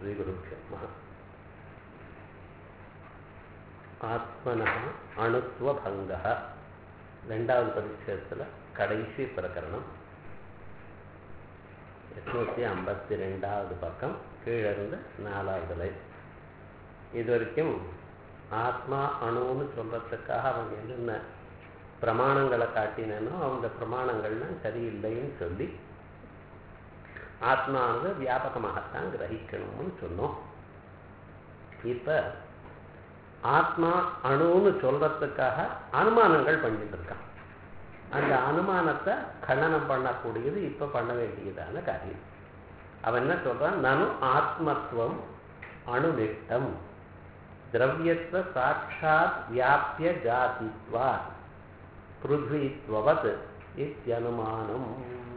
ஸ்ரீகுருभ्यो நமः ஆத்மனா அணுத்துவபங்கः ரெண்டாவது பரிச்சயத்தில் கடைசி பிரகரணம் எட்நூற்றி ஐம்பத்தி ரெண்டாவது பக்கம் கீழே இருந்து நாலாவது லைன் இது வரைக்கும் ஆத்மா அணுன்னு சொல்கிறதுக்காக அவங்க என்னென்ன பிரமாணங்களை காட்டினேனோ அவங்க பிரமாணங்கள்லாம் சரியில்லைன்னு சொல்லி ஆத்மானது வியாபகமாகத்தான் கிரகிக்கணும்னு சொன்னோம் இப்போ ஆத்மா அணுன்னு சொல்கிறதுக்காக அனுமானங்கள் பண்ணிட்டு இருக்கான் அந்த அனுமானத்தை கண்டனம் பண்ணக்கூடியது இப்போ பண்ண வேண்டியதான காரியம் அவன் என்ன சொல்கிறான் நனு ஆத்மத்துவம் அணுநிட்டம் திரவியத்துவ சாட்சாத் வியாபிய ஜாதித்வா பிருத்வித்வத் இத்தியனுமானம்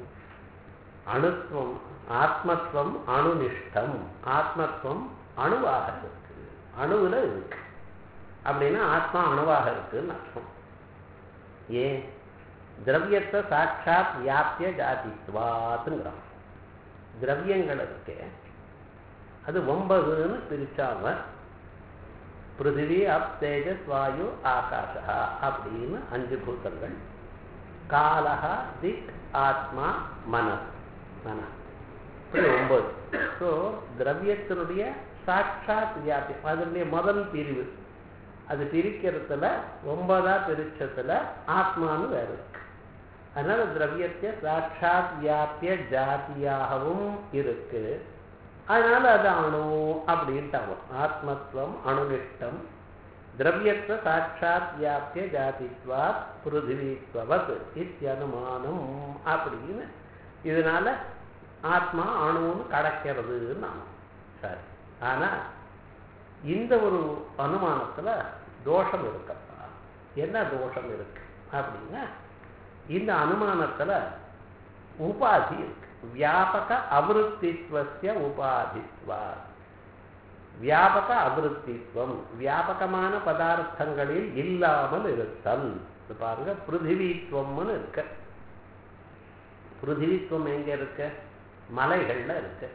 அணுத்துவம் ஆத்மத்துவம் அணுநிஷ்டம் ஆத்மத்துவம் அணுவாக இருக்கு அணுவில் இருக்கு அப்படின்னா ஆத்மா அணுவாக இருக்குன்னு அர்த்தம் ஏன் திரவியத்தை சாட்சாத் வியாபிய ஜாதித்வாத்துங்கிறான் திரவியங்கள் இருக்கு அது ஒன்பதுன்னு பிரிச்சாங்க பிருத்திவி அப் தேஜஸ் வாயு ஆகாஷா அப்படின்னு அஞ்சு பூத்தங்கள் காலஹா திக் ஆத்மா மனஸ் மன இப்படி ஒன்பது ஸோ திரவியத்தினுடைய சாட்சாத் வியாபி அதனுடைய முதல் பிரிவு அது பிரிக்கிறதுல ஒன்பதா பிரிச்சதுல ஆத்மான்னு வேறு இருக்கு அதனால திரவியத்தை சாட்சாத் வியாபிய ஜாதியாகவும் இருக்கு அதனால அது அணு அப்படின்ட்டு ஆகும் ஆத்மத்துவம் அணுநிஷ்டம் திரவியத்துவ சாட்சாத் வியாபிய ஜாதித்வா பிருத்திவித்வத் இத்தியனுமானம் அப்படின்னு இதனால ஆத்மா அணுன்னு கடக்கிறதுன்னு நான் சரி ஆனா இந்த ஒரு அனுமானத்துல தோஷம் இருக்கப்பா என்ன தோஷம் இருக்கு அப்படின்னா இந்த அனுமானத்துல உபாதி இருக்கு வியாபக அவிருத்தித்வசிய உபாதித்வா வியாபக அவிருத்தித்வம் வியாபகமான பதார்த்தங்களில் இல்லாமல் இருத்தல் பாருங்க பிருத்திவித்வம்னு இருக்கு பிருத்திவித்வம் எங்க இருக்கு மலைகள்ல இருக்கு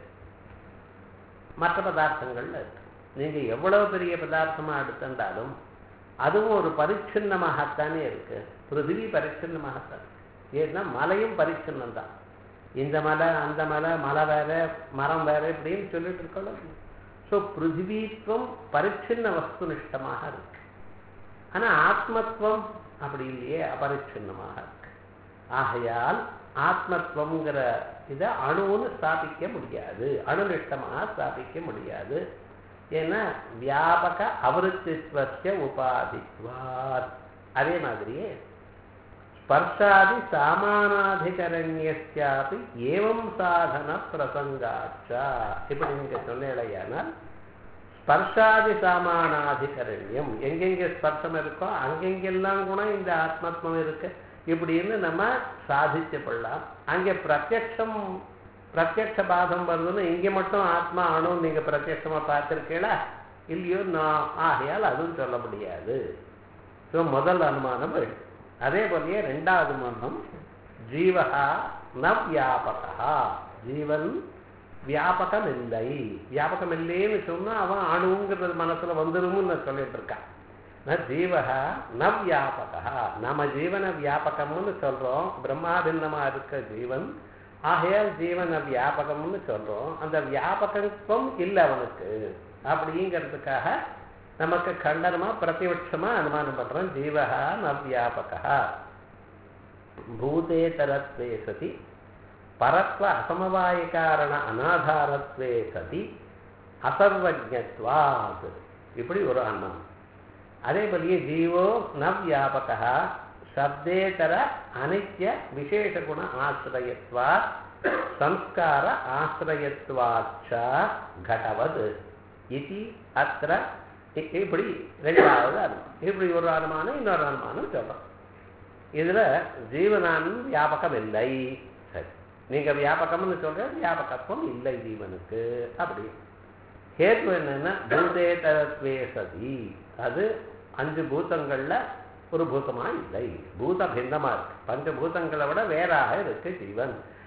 மற்ற பதார்த்தங்கள்ல இருக்கு நீங்க எவ்வளவு பெரிய பதார்த்தமா எடுத்துட்டாலும் அதுவும் ஒரு பரிச்சின்னமாகத்தானே இருக்கு பிருத்திவி பரிச்சின்னமாகத்தான் ஏன்னா மலையும் பரிச்சின்னம் தான் இந்த மலை அந்த மலை மலை வேற மரம் வேற இப்படின்னு சொல்லிட்டு இருக்கோம் ஸோ பிருத்திவித்வம் பரிச்சின்ன வஸ்துனிஷ்டமாக இருக்கு ஆனா ஆத்மத்துவம் அப்படி இல்லையே அபரிச்சின்னமாக இருக்கு ஆகையால் ஆத்மத்துவங்கிற இதை அணுன்னு ஸ்தாபிக்க முடியாது அணுநிஷ்டமாக ஸ்தாபிக்க முடியாது ஏன்னா வியாபக அவிருத்தித்வசிய உபாதித்வாத் அதே மாதிரியே ஸ்பர்ஷாதி சாமானாதிகரண்யாப்பி ஏவம் சாதன பிரசங்காச்சா இப்படி நீங்க சொன்னேடையானால் ஸ்பர்ஷாதி சாமானாதிகரண்யம் எங்கெங்க ஸ்பர்ஷம் இருக்கோ அங்கெங்கெல்லாம் கூட இந்த ஆத்மத்வம் இருக்கு இப்படின்னு நம்ம சாதிச்சு கொள்ளலாம் அங்கே பிரத்யட்சம் பிரத்யட்ச பாதம் வருதுன்னு இங்கே மட்டும் ஆத்மா அணு நீங்க பிரத்யட்சமா பார்த்துருக்கீங்களா இல்லையோ நான் ஆகையால் அதுவும் சொல்ல முடியாது ஸோ முதல் அனுமானம் அதே போலயே ரெண்டாவது அனுமானம் ஜீவகா ந வியாபகா ஜீவன் வியாபகம் இல்லை வியாபகம் இல்லைன்னு சொன்னா அவன் அணுங்கிறது மனசுல வந்துரும்னு நான் சொல்லிட்டு இருக்கான் ந ஜீவகா ந வியாபகா நம்ம ஜீவன வியாபகம்னு சொல்றோம் பிரம்மாபின்னமா இருக்க ஜீவன் ஆகையால் ஜீவன வியாபகம்னு சொல்றோம் அந்த வியாபகத்துவம் இல்லை அவனுக்கு அப்படிங்கிறதுக்காக நமக்கு கண்டனமா பிரதிபட்சமா அனுமானம் பண்றோம் ஜீவகா ந வியாபகா பூதேதரத்வே சதி பரத்வ அசமவாய காரண அனாதாரத்வே சதி அசர்வஜத்வாத் இப்படி ஒரு அனுமானம் அதே போலயே ஜீவோ ந வியாபகா சப்தேதர அனித்ய விசேஷ குண ஆசிரியத்வா சம்ஸ்கார ஆசிரியத்வாச்ச கடவது இது அத்த இப்படி ரெண்டாவது அனுமானம் இப்படி ஒரு அனுமானம் இன்னொரு அனுமானம் சொல்றோம் இதுல ஜீவனான் வியாபகம் இல்லை சரி நீங்க வியாபகம்னு சொல்ற வியாபகத்துவம் இல்லை ஜீவனுக்கு அப்படி ஹேத்து என்னன்னா பூதேதரத்வே சதி அது அஞ்சு பூதங்கள்ல ஒரு பூதமா இல்லை பூத பின்னமா இருக்கு பஞ்சபூதங்களை விட வேறாக இருக்கு ஜீவன்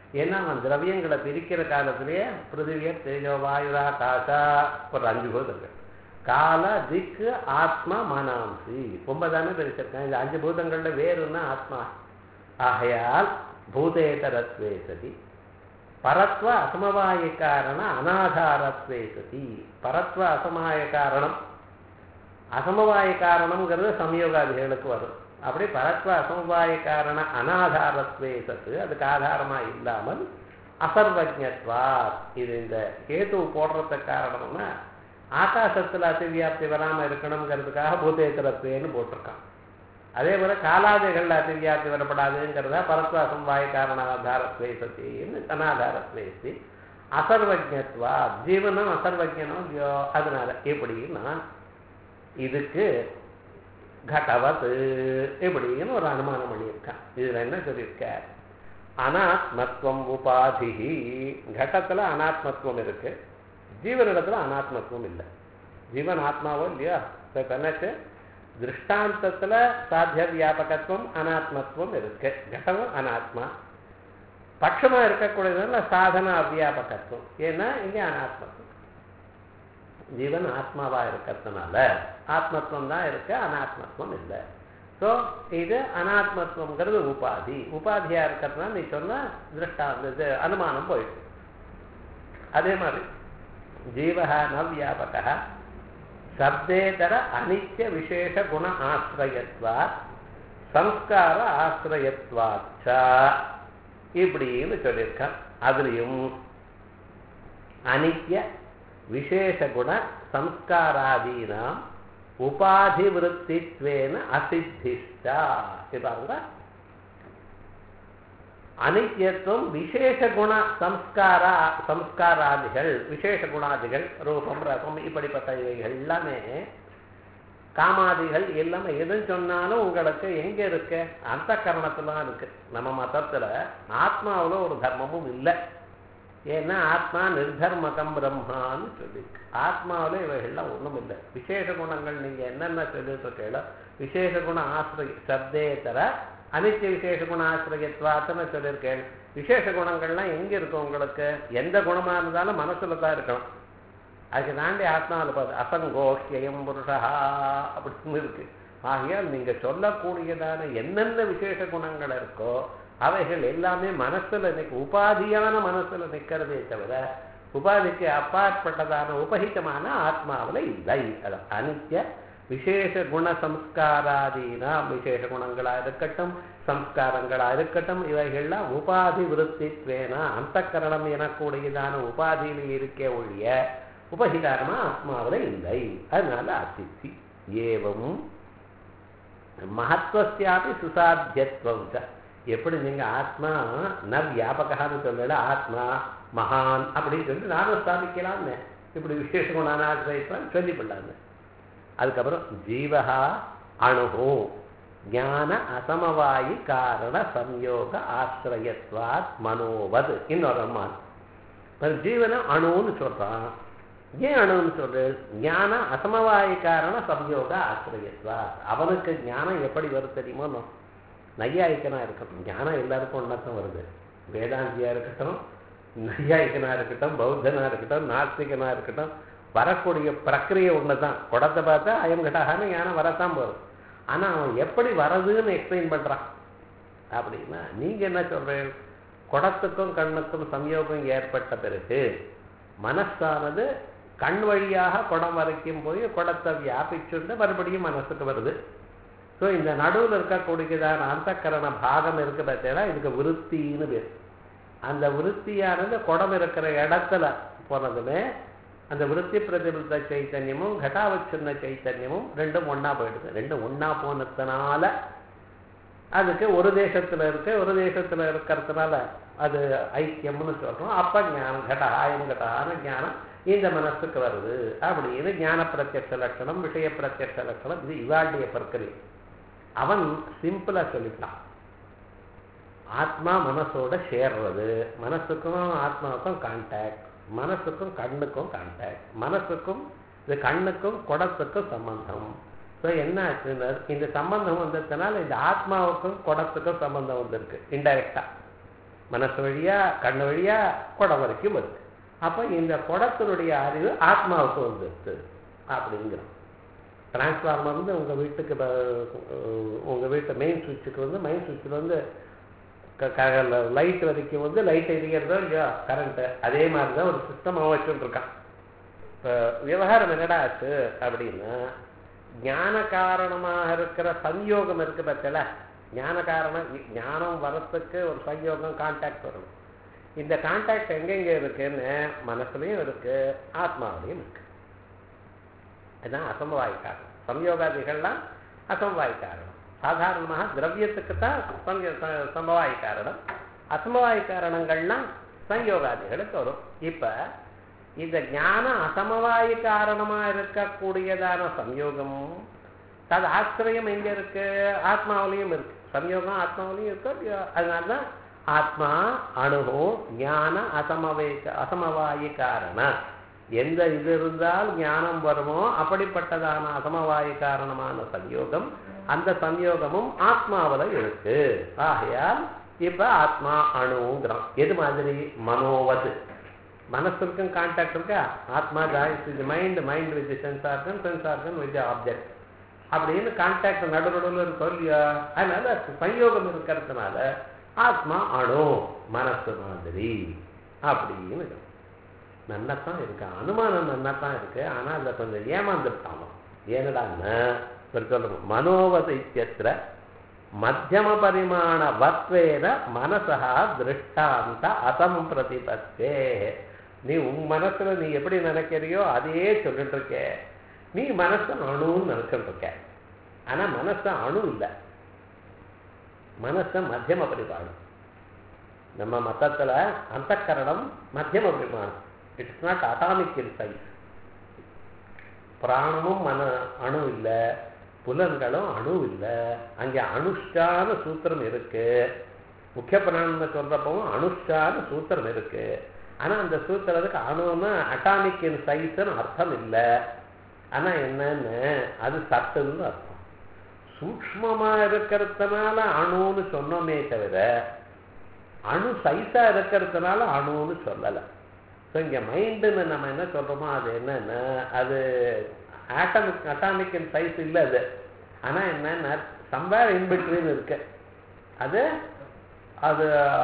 ஏன்னா அவன் திரவியங்களை பிரிக்கிற காலத்திலேயே பிருத்திவிய தேஜோ வாயுரா காசா ஒரு அஞ்சு பூதங்கள் கால திக்கு ஆத்மா மனாம்சி ஒன்பதானே பிரிச்சிருக்கேன் இந்த அஞ்சு பூதங்கள்ல வேறுன்னா ஆத்மா ஆகையால் பூதேதரத்வே சதி பரத்வ அசமவாய காரண அனாதாரத்வே சதி பரத்வ அசமாய காரணம் அசமவாய காரணம்ங்கிறது சமயோகாதிகளுக்கு வரும் அப்படி பரத்வ அசமவாய காரண அனாதாரத்வே சத்து அதுக்கு ஆதாரமா இல்லாமல் அசர்வஜத்வா இது இந்த கேது போடுறதுக்கு காரணம்னா ஆகாசத்துல அதிவியாப்தி வராம இருக்கணுங்கிறதுக்காக பூதேத்தரத்வேன்னு போட்டிருக்கான் அதே போல காலாதிகள்ல அதிவியாப்தி வரப்படாதுங்கிறதா பரத்வ அசமவாய காரண ஆதாரத்வே சத்தின்னு அனாதாரத்வேசி அசர்வஜத்வா ஜீவனும் அசர்வஜனும் இல்லையோ அதனால எப்படின்னா இதுக்கு கடவத்து இப்படின்னு ஒரு அனுமானம் பண்ணியிருக்கான் இதுல என்ன சொல்லியிருக்கார் அனாத்மத்துவம் உபாதி கடத்துல அனாத்மத்துவம் இருக்கு ஜீவனிடத்துல அனாத்மத்துவம் இல்லை ஜீவன் ஆத்மாவோ இல்லையா தனக்கு திருஷ்டாந்தத்துல சாத்திய வியாபகத்துவம் அனாத்மத்துவம் இருக்கு கடமும் அனாத்மா பட்சமா இருக்கக்கூடியதுல சாதன அவ்வியாபகத்துவம் ஏன்னா இங்கே அனாத்மத்துவம் ஜீவன் ஆத்மாவா இருக்கிறதுனால ஆத்மத்துவம் தான் இருக்கு அனாத்மத்துவம் இல்லை ஸோ இது அனாத்மத்துவங்கிறது உபாதி உபாதியா இருக்கிறதுனால நீ சொன்ன திருஷ்டா இது அனுமானம் போயிடுது அதே மாதிரி ஜீவகா ந வியாபக சப்தேதர அனித்ய விசேஷ குண ஆசிரயத்வா சம்ஸ்கார ஆசிரயத்வாச்சா இப்படின்னு சொல்லியிருக்கான் அதுலேயும் அனித்ய விசேஷகுண சம்ஸ்காராதீனாம் உபாதிவிருத்தித்வேன அசித்திஷ்டா பாருங்க அனித்யத்துவம் விசேஷ குண சம்ஸ்காரா சம்ஸ்காராதிகள் விசேஷ குணாதிகள் ரூபம் ரசம் இப்படிப்பட்ட இவைகள் எல்லாமே காமாதிகள் எல்லாமே எது சொன்னாலும் உங்களுக்கு எங்க இருக்கு அந்த கரணத்துல தான் இருக்கு நம்ம மதத்துல ஆத்மாவில் ஒரு தர்மமும் இல்லை ஏன்னா ஆத்மா நிர்தர்மகம் பிரம்மான்னு சொல்லியிருக்கு ஆத்மாவில் இவைகள்லாம் ஒன்றும் இல்லை விசேஷ குணங்கள் நீங்க என்னென்ன சொல்லிட்டு இருக்கீங்களோ விசேஷ குண ஆசிரிய சப்தே தர அனித்திய விசேஷ குண ஆசிரியத்வாத்தன்னு சொல்லியிருக்கேன் விசேஷ குணங்கள்லாம் எங்க இருக்கும் உங்களுக்கு எந்த குணமா இருந்தாலும் மனசுல தான் இருக்கணும் அதுக்கு தாண்டி ஆத்மாவில் பார்த்து அசங்கோஷ்யம் புருஷா அப்படின்னு இருக்கு ஆகையால் நீங்க சொல்லக்கூடியதான என்னென்ன விசேஷ குணங்கள் இருக்கோ அவைகள் எல்லாமே மனசுல நிற்க உபாதியான மனசுல நிற்கிறதே தவிர உபாதிக்கு அப்பாற்பட்டதான உபகிதமான ஆத்மாவில் இல்லை அது அனித்ய விசேஷ குண சம்ஸ்காராதீனா விசேஷ குணங்களா இருக்கட்டும் சம்ஸ்காரங்களா இருக்கட்டும் இவைகள்லாம் உபாதி விருத்தித்வேனா அந்த கரணம் எனக்கூடியதான உபாதியில இருக்கே ஒழிய உபகிதாரமா ஆத்மாவில் இல்லை அதனால அசித்தி ஏவம் மகத்துவசியாபி சுசாத்தியத்துவம் எப்படி நீங்க ஆத்மா ந வியாபகான்னு சொல்லல ஆத்மா மகான் அப்படின்னு சொல்லி நானும் ஸ்தாபிக்கலாம்னு இப்படி விசேஷ குணானாசிரயிப்பான் சொல்லிவிடலான்னு அதுக்கப்புறம் ஜீவகா அணுகு ஞான அசமவாயி காரண சம்யோக ஆசிரயத்வாத் மனோவது இன்னொரு அம்மான் இப்போ ஜீவனை அணுன்னு சொல்றான் ஏன் அணுன்னு சொல்லு ஞான அசமவாயி காரண சம்யோக ஆசிரியத்வா அவனுக்கு ஞானம் எப்படி வரும் தெரியுமோ நையாயிக்கனா இருக்கட்டும் ஞானம் எல்லாருக்கும் ஒன்றத்தான் வருது வேதாந்தியா இருக்கட்டும் நையாயிக்கனா இருக்கட்டும் பௌத்தனா இருக்கட்டும் நாஸ்திகனா இருக்கட்டும் வரக்கூடிய பிரக்கிரியை ஒன்று தான் குடத்தை பார்த்தா அயம்கட்டாகனு ஞானம் வரத்தான் போகுது ஆனால் அவன் எப்படி வரதுன்னு எக்ஸ்பிளைன் பண்ணுறான் அப்படின்னா நீங்கள் என்ன சொல்கிறேன் குடத்துக்கும் கண்ணுக்கும் சம்யோகம் ஏற்பட்ட பிறகு மனசானது கண் வழியாக குடம் வரைக்கும் போய் குடத்தை வியாபிச்சுண்டு மறுபடியும் மனசுக்கு வருது ஸோ இந்த நடுவில் இருக்கக்கூடியதான அந்தக்கரண பாகம் இருக்கு பார்த்தீங்கன்னா இதுக்கு விருத்தின்னு பேர் அந்த விருத்தியானது குடம் இருக்கிற இடத்துல போனதுமே அந்த விருத்தி பிரதிபலித்த சைத்தன்யமும் கட்டாவச்சுன்ன சைத்தன்யமும் ரெண்டும் ஒண்ணா போயிடுது ரெண்டும் ஒண்ணா போனதுனால அதுக்கு ஒரு தேசத்துல இருக்கு ஒரு தேசத்துல இருக்கிறதுனால அது ஐக்கியம்னு சொல்றோம் அப்ப ஞானம் கட்டாயம் கட்டான ஞானம் இந்த மனசுக்கு வருது அப்படின்னு ஞான பிரத்யட்ச லட்சணம் விஷய பிரத்யட்ச லட்சணம் இது இவாண்டிய பற்கரி அவன் சிம்பிளா சொல்லிட்டான் ஆத்மா மனசோட சேர்றது மனசுக்கும் ஆத்மாவுக்கும் கான்டாக்ட் மனசுக்கும் கண்ணுக்கும் கான்டாக்ட் மனசுக்கும் இது கண்ணுக்கும் குடத்துக்கும் சம்பந்தம் ஸோ என்ன ஆச்சுன்னா இந்த சம்பந்தம் வந்ததுனால இந்த ஆத்மாவுக்கும் குடத்துக்கும் சம்பந்தம் வந்திருக்கு இன்டைரக்டா மனசு வழியா கண்ணு வழியா குடம் வரைக்கும் வருது அப்போ இந்த குடத்தினுடைய அறிவு ஆத்மாவுக்கு வந்துருது அப்படிங்கிறோம் டிரான்ஸ்ஃபார்மர் வந்து உங்கள் வீட்டுக்கு உங்கள் வீட்டு மெயின் சுவிட்சுக்கு வந்து மெயின் சுவிட்சில் வந்து லைட் வரைக்கும் வந்து லைட் எரிகிறதோ இல்லையோ கரண்ட்டு அதே மாதிரி தான் ஒரு சிஸ்டம் அவன் வச்சுட்டுருக்கான் இப்போ விவகாரம் என்னடா ஆச்சு அப்படின்னா ஞான காரணமாக இருக்கிற சம்யோகம் இருக்கு பத்தில ஞான காரணம் ஞானம் வரத்துக்கு ஒரு சம்யோகம் கான்டாக்ட் வரணும் இந்த கான்டாக்ட் எங்கெங்க இருக்குன்னு மனசுலையும் இருக்கு ஆத்மாவிலையும் இருக்கு இதுதான் அசமவாய் காரணம் சம்யோகாதிகள்லாம் அசமவாய் காரணம் சாதாரணமாக திரவியத்துக்கு தான் சமவாய் காரணம் அசமவாய் காரணங்கள்லாம் சம்யோகாதிகளுக்கு வரும் இப்ப இந்த ஞான அசமவாயு காரணமா இருக்கக்கூடியதான சம்யோகம் அது ஆசிரியம் எங்க இருக்கு ஆத்மாவிலையும் இருக்கு சம்யோகம் ஆத்மாவிலையும் இருக்கு அதனாலதான் ஆத்மா அணுகு ஞான அசமவை அசமவாயு காரண எந்த இது இருந்தால் ஞானம் வருமோ அப்படிப்பட்டதான அசமவாயு காரணமான சம்யோகம் அந்த சம்யோகமும் ஆத்மாவில் இருக்கு ஆகையால் இப்ப ஆத்மா அணுங்கிறோம் எது மாதிரி மனோவது மனசுக்கும் கான்டாக்ட் இருக்கா ஆத்மா ஜாயிஸ் with mind mind with sense organ sense organ with object அப்படின்னு கான்டாக்ட் நடுநடுவில் இருக்கும் இல்லையா அதனால சம்யோகம் இருக்கிறதுனால ஆத்மா அணு மனசு மாதிரி அப்படின்னு நன்னத்தான் இருக்கு அனுமானம் நன்னத்தான் இருக்கு ஆனா அதுல கொஞ்சம் ஏமாந்துட்டாலும் ஏனடான்னு சொல்லுங்க மனோவத இத்தியத்திர மத்தியம பரிமாண வத்வேன மனசா திருஷ்டாந்த அசம் பிரதிபத்தே நீ உன் மனசுல நீ எப்படி நினைக்கிறியோ அதையே சொல்லிட்டு இருக்க நீ மனசு அணுன்னு நினைச்சிட்டு இருக்க ஆனா மனசு அணு இல்லை மனச மத்தியம பரிமாணம் நம்ம மத்தத்துல அந்த கரணம் மத்தியம பரிமாணம் it's not atomic in size பிராணமும் மன அணு இல்லை புலன்களும் அணு இல்லை அங்கே அனுஷ்டான சூத்திரம் இருக்கு முக்கிய பிராணம்னு சொல்றப்பவும் அனுஷ்டான சூத்திரம் இருக்கு ஆனா அந்த சூத்திரத்துக்கு அணுன்னா அட்டாமிக் இன் சைஸ்ன்னு அர்த்தம் இல்லை ஆனா என்னன்னு அது சத்துன்னு அர்த்தம் சூக்மமா இருக்கிறதுனால அணுன்னு சொன்னோமே தவிர அணு சைஸா இருக்கிறதுனால அணுன்னு சொல்லலை ஸோ இங்கே மைண்டுன்னு நம்ம என்ன சொல்கிறோமோ அது என்னன்னா அது ஆட்டமிக் அட்டாமிக் சைஸ் இல்லை அது ஆனால் என்னன்னா சம்வேர் இன்பிட்வீன் இருக்கு அது அது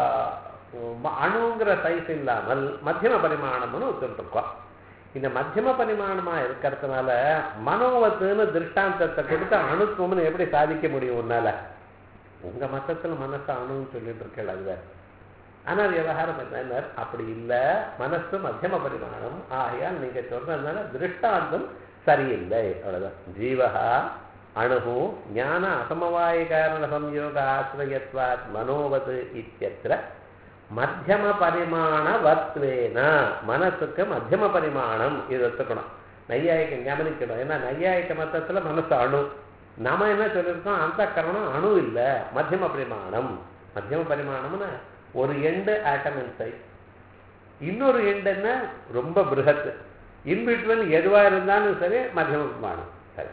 அணுங்கிற சைஸ் இல்லாமல் மத்தியம பரிமாணம்னு வச்சுருக்கோம் இந்த மத்தியம பரிமாணமா இருக்கிறதுனால மனோவத்துன்னு திருஷ்டாந்தத்தை கொடுத்து அணுத்துவம்னு எப்படி சாதிக்க முடியும் உன்னால உங்க மத்தத்துல மனசு அணுன்னு சொல்லிட்டு இருக்கல அது வேற ஆனால் விவகாரம் என்ன அப்படி இல்லை மனசு மத்தியம பரிமாணம் ஆகையால் நீங்க சொல்றதுனால திருஷ்டாந்தம் சரியில்லை அவ்வளவுதான் ஜீவகா அணுகு ஞான அசமவாய காரண சம்யோக ஆசிரியத்வாத் மனோவது இத்தியத்திர மத்தியம பரிமாண வத்வேன மனசுக்கு மத்தியம பரிமாணம் இது ஒத்துக்கணும் நையாயிக்க கவனிக்கணும் ஏன்னா நையாயிக்க மத்தத்துல மனசு அணு நாம என்ன சொல்லியிருக்கோம் அந்த கரணம் அணு இல்லை மத்தியம பரிமாணம் மத்தியம பரிமாணம்னு ஒரு எண்டு ஆட்டம் அண்ட் சைஸ் இன்னொரு எண்டு என்ன ரொம்ப பிருகத்து இன்பிட்வன் எதுவா இருந்தாலும் சரி மத்தியம பரிமாணம் சரி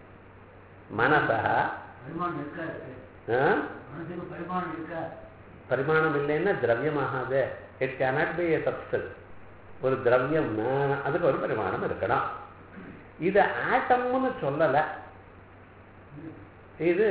மனசா பரிமாணம் இல்லைன்னா திரவியமாகாது it cannot be a substance ஒரு திரவியம்னா அதுக்கு ஒரு பரிமாணம் இருக்கணும் இது ஆட்டம்னு சொல்லலை இது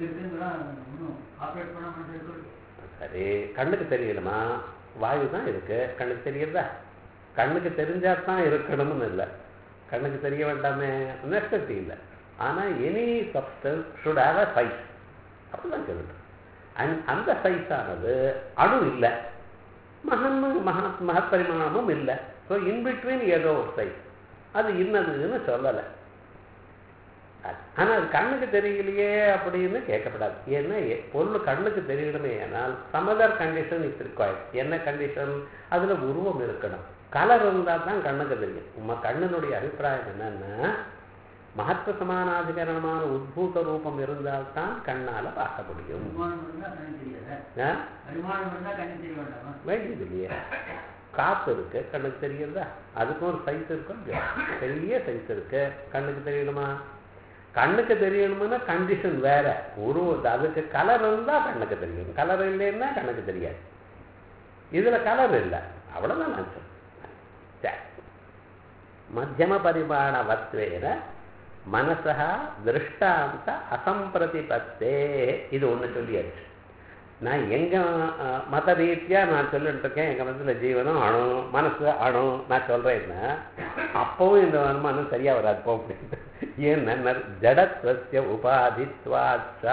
சரி கண்ணுக்கு தெரியணுமா வாயு தான் இருக்கு கண்ணுக்கு தெரியுதா கண்ணுக்கு தெரிஞ்சா தான் இருக்கணும்னு இல்லை கண்ணுக்கு தெரிய வேண்டாமே நெசசிட்டி இல்லை ஆனால் any substance should have a size அப்படிதான் சொல்லணும் அண்ட் அந்த சைஸ் ஆனது அணு இல்லை மகன் மகத் மகத் பரிமாணமும் இல்லை ஸோ இன்பிட்வீன் ஏதோ ஒரு சைஸ் அது இன்னதுன்னு சொல்லலை ஆனால் அது கண்ணுக்கு தெரியலையே அப்படின்னு கேட்கப்படாது ஏன்னா பொருள் கண்ணுக்கு தெரியணுமே ஆனால் சமதர் கண்டிஷன் இஸ் ரிக்வயர்ட் என்ன கண்டிஷன் அதில் உருவம் இருக்கணும் கலர் இருந்தால் தான் கண்ணுக்கு தெரியும் உங்க கண்ணினுடைய அபிப்பிராயம் என்னன்னா மகத்துவ சமானாதிகரணமான உத்பூத ரூபம் இருந்தால்தான் கண்ணால பார்க்க முடியும் வேண்டியது இல்லையா காத்து இருக்கு கண்ணுக்கு தெரியுறதா அதுக்கும் ஒரு சைஸ் இருக்கும் பெரிய சைஸ் இருக்கு கண்ணுக்கு தெரியணுமா கண்ணுக்கு தெரியணும்னா கண்டிஷன் வேற உருவம் அதுக்கு கலர் இருந்தா கண்ணுக்கு தெரியும் கலர் இல்லைன்னா கண்ணுக்கு தெரியாது இதுல கலர் இல்லை அவ்வளவுதான் நான் சொல்றேன் சரி. மத்தியம பரிமாணவத்வேன மனசா திருஷ்டாந்த அசம்பிரதிபத்தே இது ஒண்ணு சொல்லியாச்சு நான் எங்க அஹ், மத ரீதியா நான் சொல்லிட்டு இருக்கேன் எங்க மனசுல ஜீவனம் அணு மனசு அணு நான் சொல்றேன்னா அப்பவும் இந்த அனுமானம் சரியா வராது போ அப்படின்ட்டு ஏன்னா ஜடத்வசிய உபாதித்வாச்சா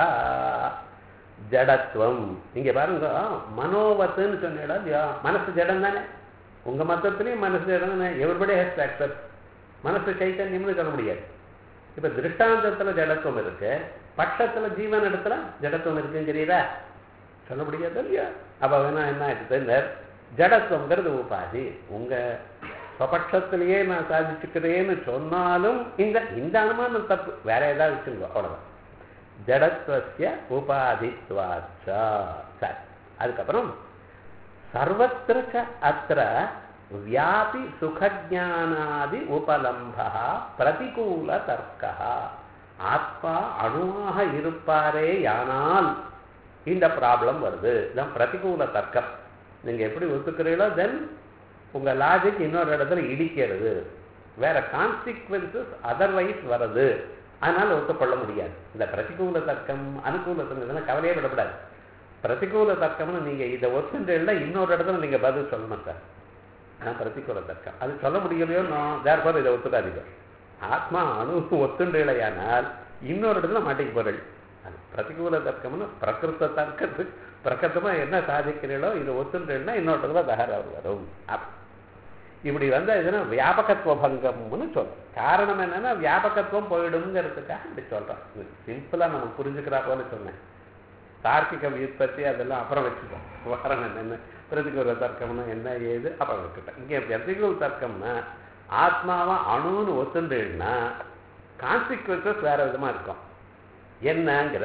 ஜடத்துவம் இங்க பாருங்க மனோவத்துன்னு சொன்னீங்களா இல்லையா மனசு ஜடம் தானே உங்க மத்தத்திலையும் மனசு ஜடம் தானே எவரிபடி ஹேஸ் அக்செப்ட் மனசு சைத்தன்யம்னு சொல்ல முடியாது இப்ப திருஷ்டாந்தத்துல ஜடத்துவம் இருக்கு பட்சத்துல ஜீவன் இடத்துல ஜடத்துவம் இருக்குன்னு தெரியுதா சொல்ல முடியாது இல்லையா அப்ப வேணா என்ன ஆயிடுது ஜடத்துவங்கிறது உபாதி உங்க ஸ்வபட்சத்திலேயே நான் சாதிச்சுக்கிறேன்னு சொன்னாலும் இந்த இந்த அனுமானம் தப்பு வேற ஏதாவது வச்சுருங்க அவ்வளவுதான் ஜடத்வசிய உபாதித்வாச்சா சரி அதுக்கப்புறம் சர்வத்திர ச அத்திர வியாபி சுகஜானாதி உபலம்பா பிரதிகூல தர்க்கா ஆத்மா அணுவாக இருப்பாரே யானால் இந்த ப்ராப்ளம் வருது இதான் பிரதிகூல தர்க்கம் நீங்க எப்படி ஒத்துக்கிறீங்களோ தென் உங்க லாஜிக் இன்னொரு இடத்துல இடிக்கிறது வேற கான்சிக்வன்சஸ் அதர்வைஸ் வருது அதனால ஒத்துக்கொள்ள முடியாது இந்த பிரதிகூல தர்க்கம் அனுகூல தர்க்கம் கவலையே விடப்படாது பிரதிகூல தர்க்கம்னு நீங்க இதை ஒத்துன்றீங்களா இன்னொரு இடத்துல நீங்க பதில் சொல்லணும் சார் நான் பிரதிகூல தர்க்கம் அது சொல்ல முடியலையோ நான் தேர்ஃபார் இதை ஒத்துக்காதீங்க ஆத்மா அணு ஒத்துன்றீழையானால் இன்னொரு இடத்துல மாட்டிக்கு போறீள் அது பிரதிகூல தர்க்கம்னு பிரகிருத்த தர்க்கத்து பிரகத்தமா என்ன சாதிக்கிறீங்களோ இதை ஒத்துன்றீங்கன்னா இன்னொரு இடத்துல தகராறு வரும் அப்ப இப்படி வந்தா இதுனா வியாபகத்துவ பங்கம்னு சொல்றோம் காரணம் என்னன்னா வியாபகத்துவம் போயிடுங்கிறதுக்காக இப்படி சொல்றோம் சிம்பிளா நம்ம புரிஞ்சுக்கிறா போல சொன்னேன் தார்க்கிக வியுற்பத்தி அதெல்லாம் அப்புறம் வச்சுப்போம் வாரம் என்னென்ன பிரதிகூல தர்க்கம்னா என்ன ஏது அப்புறம் வச்சுட்டேன் இங்கே பிரதிகூல தர்க்கம்னா ஆத்மாவை அணுன்னு ஒத்துண்டுன்னா கான்சிக்வன்சஸ் வேற விதமா இருக்கும் என்னங்கிற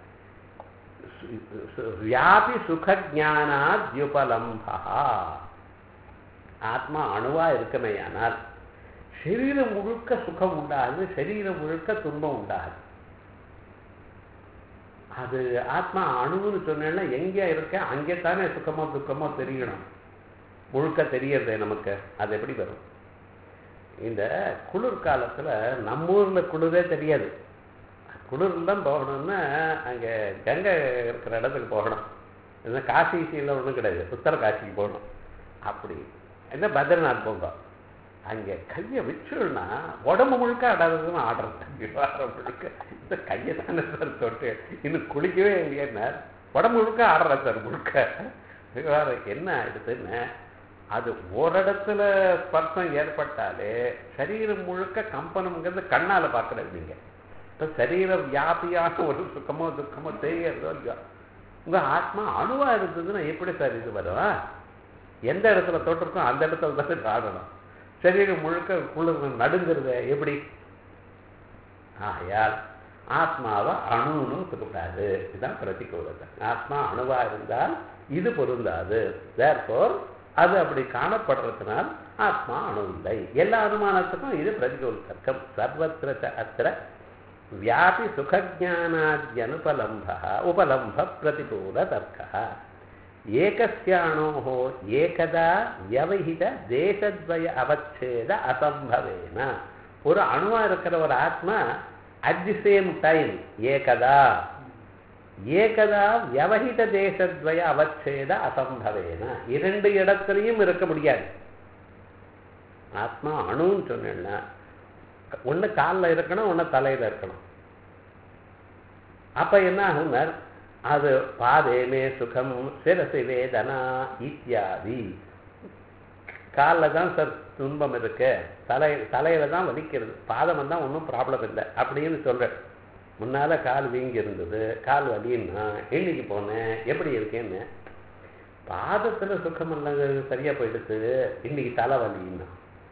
வியாபி சுகஜானாத்யுபலம்பா ஆத்மா அணுவா இருக்குமேயானால் சரீரம் முழுக்க சுகம் உண்டாகுது சரீரம் முழுக்க துன்பம் உண்டாகுது அது ஆத்மா அணுன்னு சொன்னேன்னா எங்கே இருக்க அங்கே தானே சுகமோ துக்கமோ தெரியணும் முழுக்க தெரியறது நமக்கு அது எப்படி வரும் இந்த குளிர் காலத்துல நம்ம ஊர்ல குளிரே தெரியாது குளிர்லாம் போகணும்னா அங்கே கங்கை இருக்கிற இடத்துக்கு போகணும் என்ன காசி சீல ஒன்றும் கிடையாது உத்தர காசிக்கு போகணும் அப்படி என்ன பத்ரிநாத் போங்க அங்கே கையை வச்சுன்னா உடம்பு முழுக்க ஆடாததுன்னு ஆடுறது விவகாரம் முழுக்க இந்த கையை தானே சார் தொட்டு இன்னும் குளிக்கவே இல்லையேன்னா உடம்பு முழுக்க ஆடுற சார் முழுக்க விவகாரம் என்ன ஆயிடுதுன்னு அது ஓரிடத்துல ஸ்பர்சம் ஏற்பட்டாலே சரீரம் முழுக்க கம்பனம்ங்கிறது கண்ணால பார்க்கறது நீங்க இப்போ சரீர வியாபியான ஒரு சுகமோ துக்கமோ தெரியறதோ இல்லையோ உங்க ஆத்மா அணுவா இருந்ததுன்னா எப்படி சார் இது வரும் எந்த இடத்துல தொட்டிருக்கோ அந்த இடத்துல தான் இது ஆடணும் சரீரம் முழுக்க குளிர் நடுங்கிறத எப்படி ஆயால் ஆத்மாவை அணுன்னு ஒத்துக்கூடாது இதுதான் பிரதிகூலத்தை ஆத்மா அணுவா இருந்தால் இது பொருந்தாது தேர்ஃபோர் அது அப்படி காணப்படுறதுனால் ஆத்மா அணு இல்லை எல்லா அனுமானத்துக்கும் இது பிரதிகூல தர்க்கம் சர்வத்திர ச அத்திர வியாபி சுகஜானாத்யனுபலம்ப உபலம்ப பிரதிகூல தர்க்க ஏகஸ்யாணோः ஏகதா வியவஹித தேசத்வய அவச்சேத அசம்பவேன ஒரு அணுவா இருக்கிற ஒரு ஆத்மா அட் தி சேம் டைம் ஏகதா ஏகதா வியவஹித தேசத்வய அவச்சேத அசம்பவேன இரண்டு இடத்துலையும் இருக்க முடியாது ஆத்மா அணுன்னு சொன்னேன்னா ஒண்ணு காலில் இருக்கணும் ஒண்ணு தலையில இருக்கணும் அப்ப என்ன ஆகுனார் அது பாதேமே சுகம் சிரசி வேதனா இத்தியாதி காலில் தான் சார் துன்பம் இருக்கு தலை தலையில தான் வலிக்கிறது பாதம் தான் ஒன்றும் ப்ராப்ளம் இல்லை அப்படின்னு சொல்றேன் முன்னால கால் வீங்கி இருந்தது கால் வலின்னா இன்னைக்கு போனேன் எப்படி இருக்கேன்னு பாதத்துல சுகம் இல்லைங்க சரியா போயிடுச்சு இன்னைக்கு தலைவலின்னா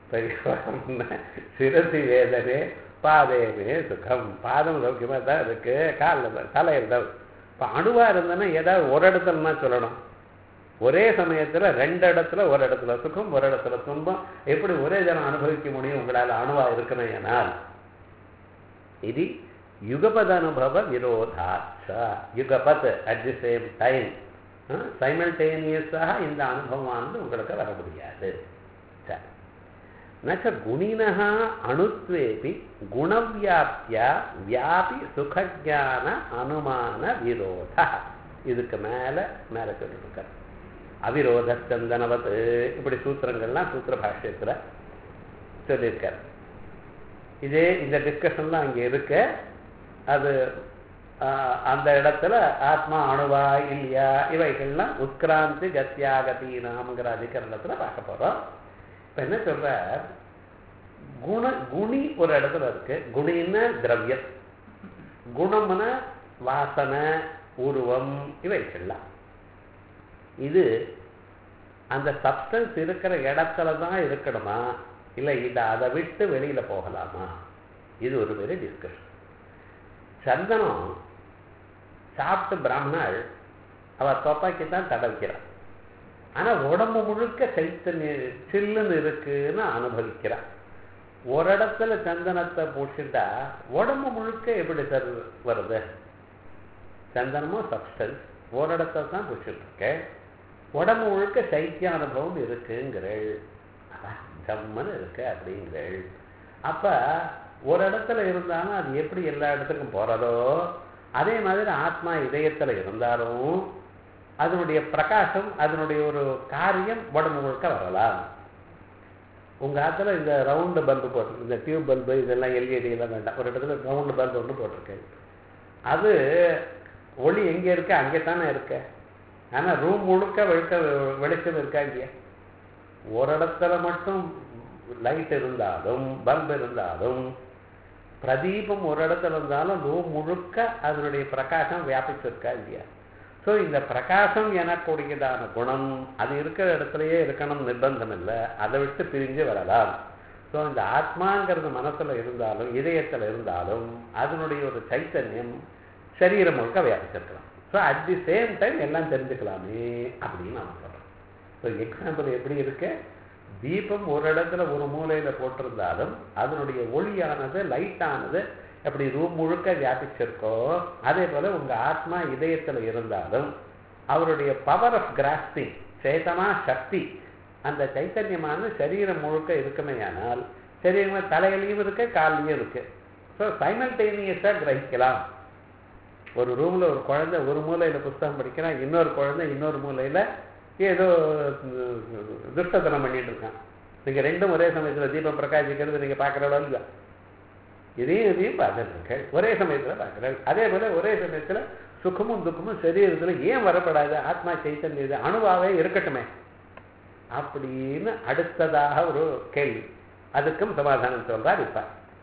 சிரசி வேதனே பாதேமே சுகம் பாதம் சௌக்கியமா தான் இருக்கு காலில் தலையில் தான் இப்போ அணுவா இருந்ததுன்னா ஏதாவது ஒரு இடத்துலனா சொல்லணும் ஒரே சமயத்துல ரெண்டு இடத்துல ஒரு இடத்துல சுகம் ஒரு இடத்துல துன்பம் எப்படி ஒரே ஜனம் அனுபவிக்க முடியும் உங்களால் அணுவா இருக்கணும் ஏனால் இது யுகபத அனுபவ விரோதாச்ச யுகபத் அட் தி சேம் டைம் சைமல்டேனியஸாக இந்த அனுபவமானது உங்களுக்கு வர முடியாது சரி நச்ச குணினः அணுத்வேபி குணவியாப்தியா வியாபி சுகஜான அனுமான விரோத இதுக்கு மேல மேல சொல்லிட்டு இருக்கார் அவிரோத சந்தனவத் இப்படி சூத்திரங்கள்லாம் சூத்திர பாஷ்யத்துல சொல்லியிருக்கார் இதே இந்த டிஸ்கஷன்லாம் அங்கே இருக்கு அது ஆஹ், அந்த இடத்துல ஆத்மா அணுவா இல்லையா இவைகள்லாம் உட்கிராந்தி கத்தியாகதீனாம்ங்கிற அதிகரணத்துல பார்க்க போறோம் இப்ப என்ன சொல்ற குண குணி ஒரு இடத்துல இருக்கு குணின்னா திரவியம் குணம்னா வாசனை உருவம் இவைகள்லாம் இது அந்த சப்ஸ்டன்ஸ் இருக்கிற இடத்துல தான் இருக்கணுமா இல்லை இதை அதை விட்டு வெளியில போகலாமா இது ஒரு பெரிய டிஸ்கஷன் சந்தனம் சாப்பிட்டு பிராமணாள் அவ தொப்பாக்கி தான் தடவிக்கிறான் ஆனா உடம்பு முழுக்க சைத்தன்ய சில்லுன்னு இருக்குன்னு அனுபவிக்கிறான் ஒரு இடத்துல சந்தனத்தை பூசிட்டா உடம்பு முழுக்க எப்படி சார் வருது சந்தனமும் சப்ஸ்டன்ஸ் ஒரு இடத்துல தான் பூசிட்டு இருக்கேன் உடம்பு முழுக்க சைத்திய அனுபவம் இருக்குங்கிறள் அதான் ஜம்முன்னு இருக்கு அப்படிங்கிறள் அப்ப ஒரு இடத்துல இருந்தாலும் அது எப்படி எல்லா இடத்துக்கும் போறதோ அதே மாதிரி ஆத்மா இதயத்துல இருந்தாலும் அதனுடைய பிரகாசம் அதனுடைய ஒரு காரியம் உடம்பு முழுக்க வரலாம் உங்க ஆத்துல இந்த ரவுண்டு பல்பு போட்டிருக்கு இந்த டியூப் பல்பு இதெல்லாம் எல்இடி எல்லாம் வேண்டாம் ஒரு இடத்துல ரவுண்டு பல்பு ஒன்று போட்டிருக்கு அது ஒளி எங்க இருக்கு அங்கே தானே இருக்கு ஆனா ரூம் முழுக்க வெளுக்க வெளிச்சம் இருக்கா இல்லையா ஒரு இடத்துல மட்டும் லைட் இருந்தாலும் பல்ப் இருந்தாலும் பிரதீபம் ஒரு இடத்துல இருந்தாலும் ரூம் முழுக்க அதனுடைய பிரகாசம் வியாபிச்சிருக்கா இல்லையா ஸோ இந்த பிரகாசம் எனக்கூடியதான குணம் அது இருக்கிற இடத்துலயே இருக்கணும் நிர்பந்தம் இல்லை அதை விட்டு பிரிஞ்சு வரலாம் ஸோ இந்த ஆத்மாங்கிறது மனசுல இருந்தாலும் இதயத்துல இருந்தாலும் அதனுடைய ஒரு சைத்தன்யம் சரீரம் முழுக்க வியாபிச்சிருக்கலாம் so at the same time எல்லாம் தெரிஞ்சுக்கலாமே அப்படின்னு நான் சொல்றேன் ஸோ எக்ஸாம்பிள் எப்படி இருக்கு தீபம் ஒரு இடத்துல ஒரு மூலையில போட்டிருந்தாலும் அதனுடைய ஒளியானது லைட்டானது எப்படி ரூம் முழுக்க வியாபிச்சிருக்கோ அதே போல உங்க ஆத்மா இதயத்துல இருந்தாலும் அவருடைய பவர் ஆஃப் கிராஸ்பிங் சேதனா சக்தி அந்த சைத்தன்யமான சரீரம் முழுக்க இருக்குமே ஆனால் சரீரம் தலையிலையும் இருக்கு கால்லையும் இருக்கு ஸோ சைமல்டேனியஸாக கிரகிக்கலாம் ஒரு ரூம்ல ஒரு குழந்தை ஒரு மூலையில புஸ்தகம் படிக்கிறான் இன்னொரு குழந்தை இன்னொரு மூலையில ஏதோ உம், துஷ்டத்தனம் பண்ணிட்டு இருக்கான் நீங்க ரெண்டும் ஒரே சமயத்துல தீபம் பிரகாசிக்கிறது நீங்க பார்க்கறதோ இல்லையா இதையும் இதையும் பார்த்துருக்கேன் ஒரே சமயத்துல பார்க்கிறேன் அதே போல ஒரே சமயத்துல சுகமும் துக்கமும் சரீரத்துல ஏன் வரப்படாது ஆத்மா சைத்தன்யம் இது அணுவாவே இருக்கட்டுமே அப்படின்னு அடுத்ததாக ஒரு கேள்வி அதுக்கும் சமாதானம் சொல்றார் இப்ப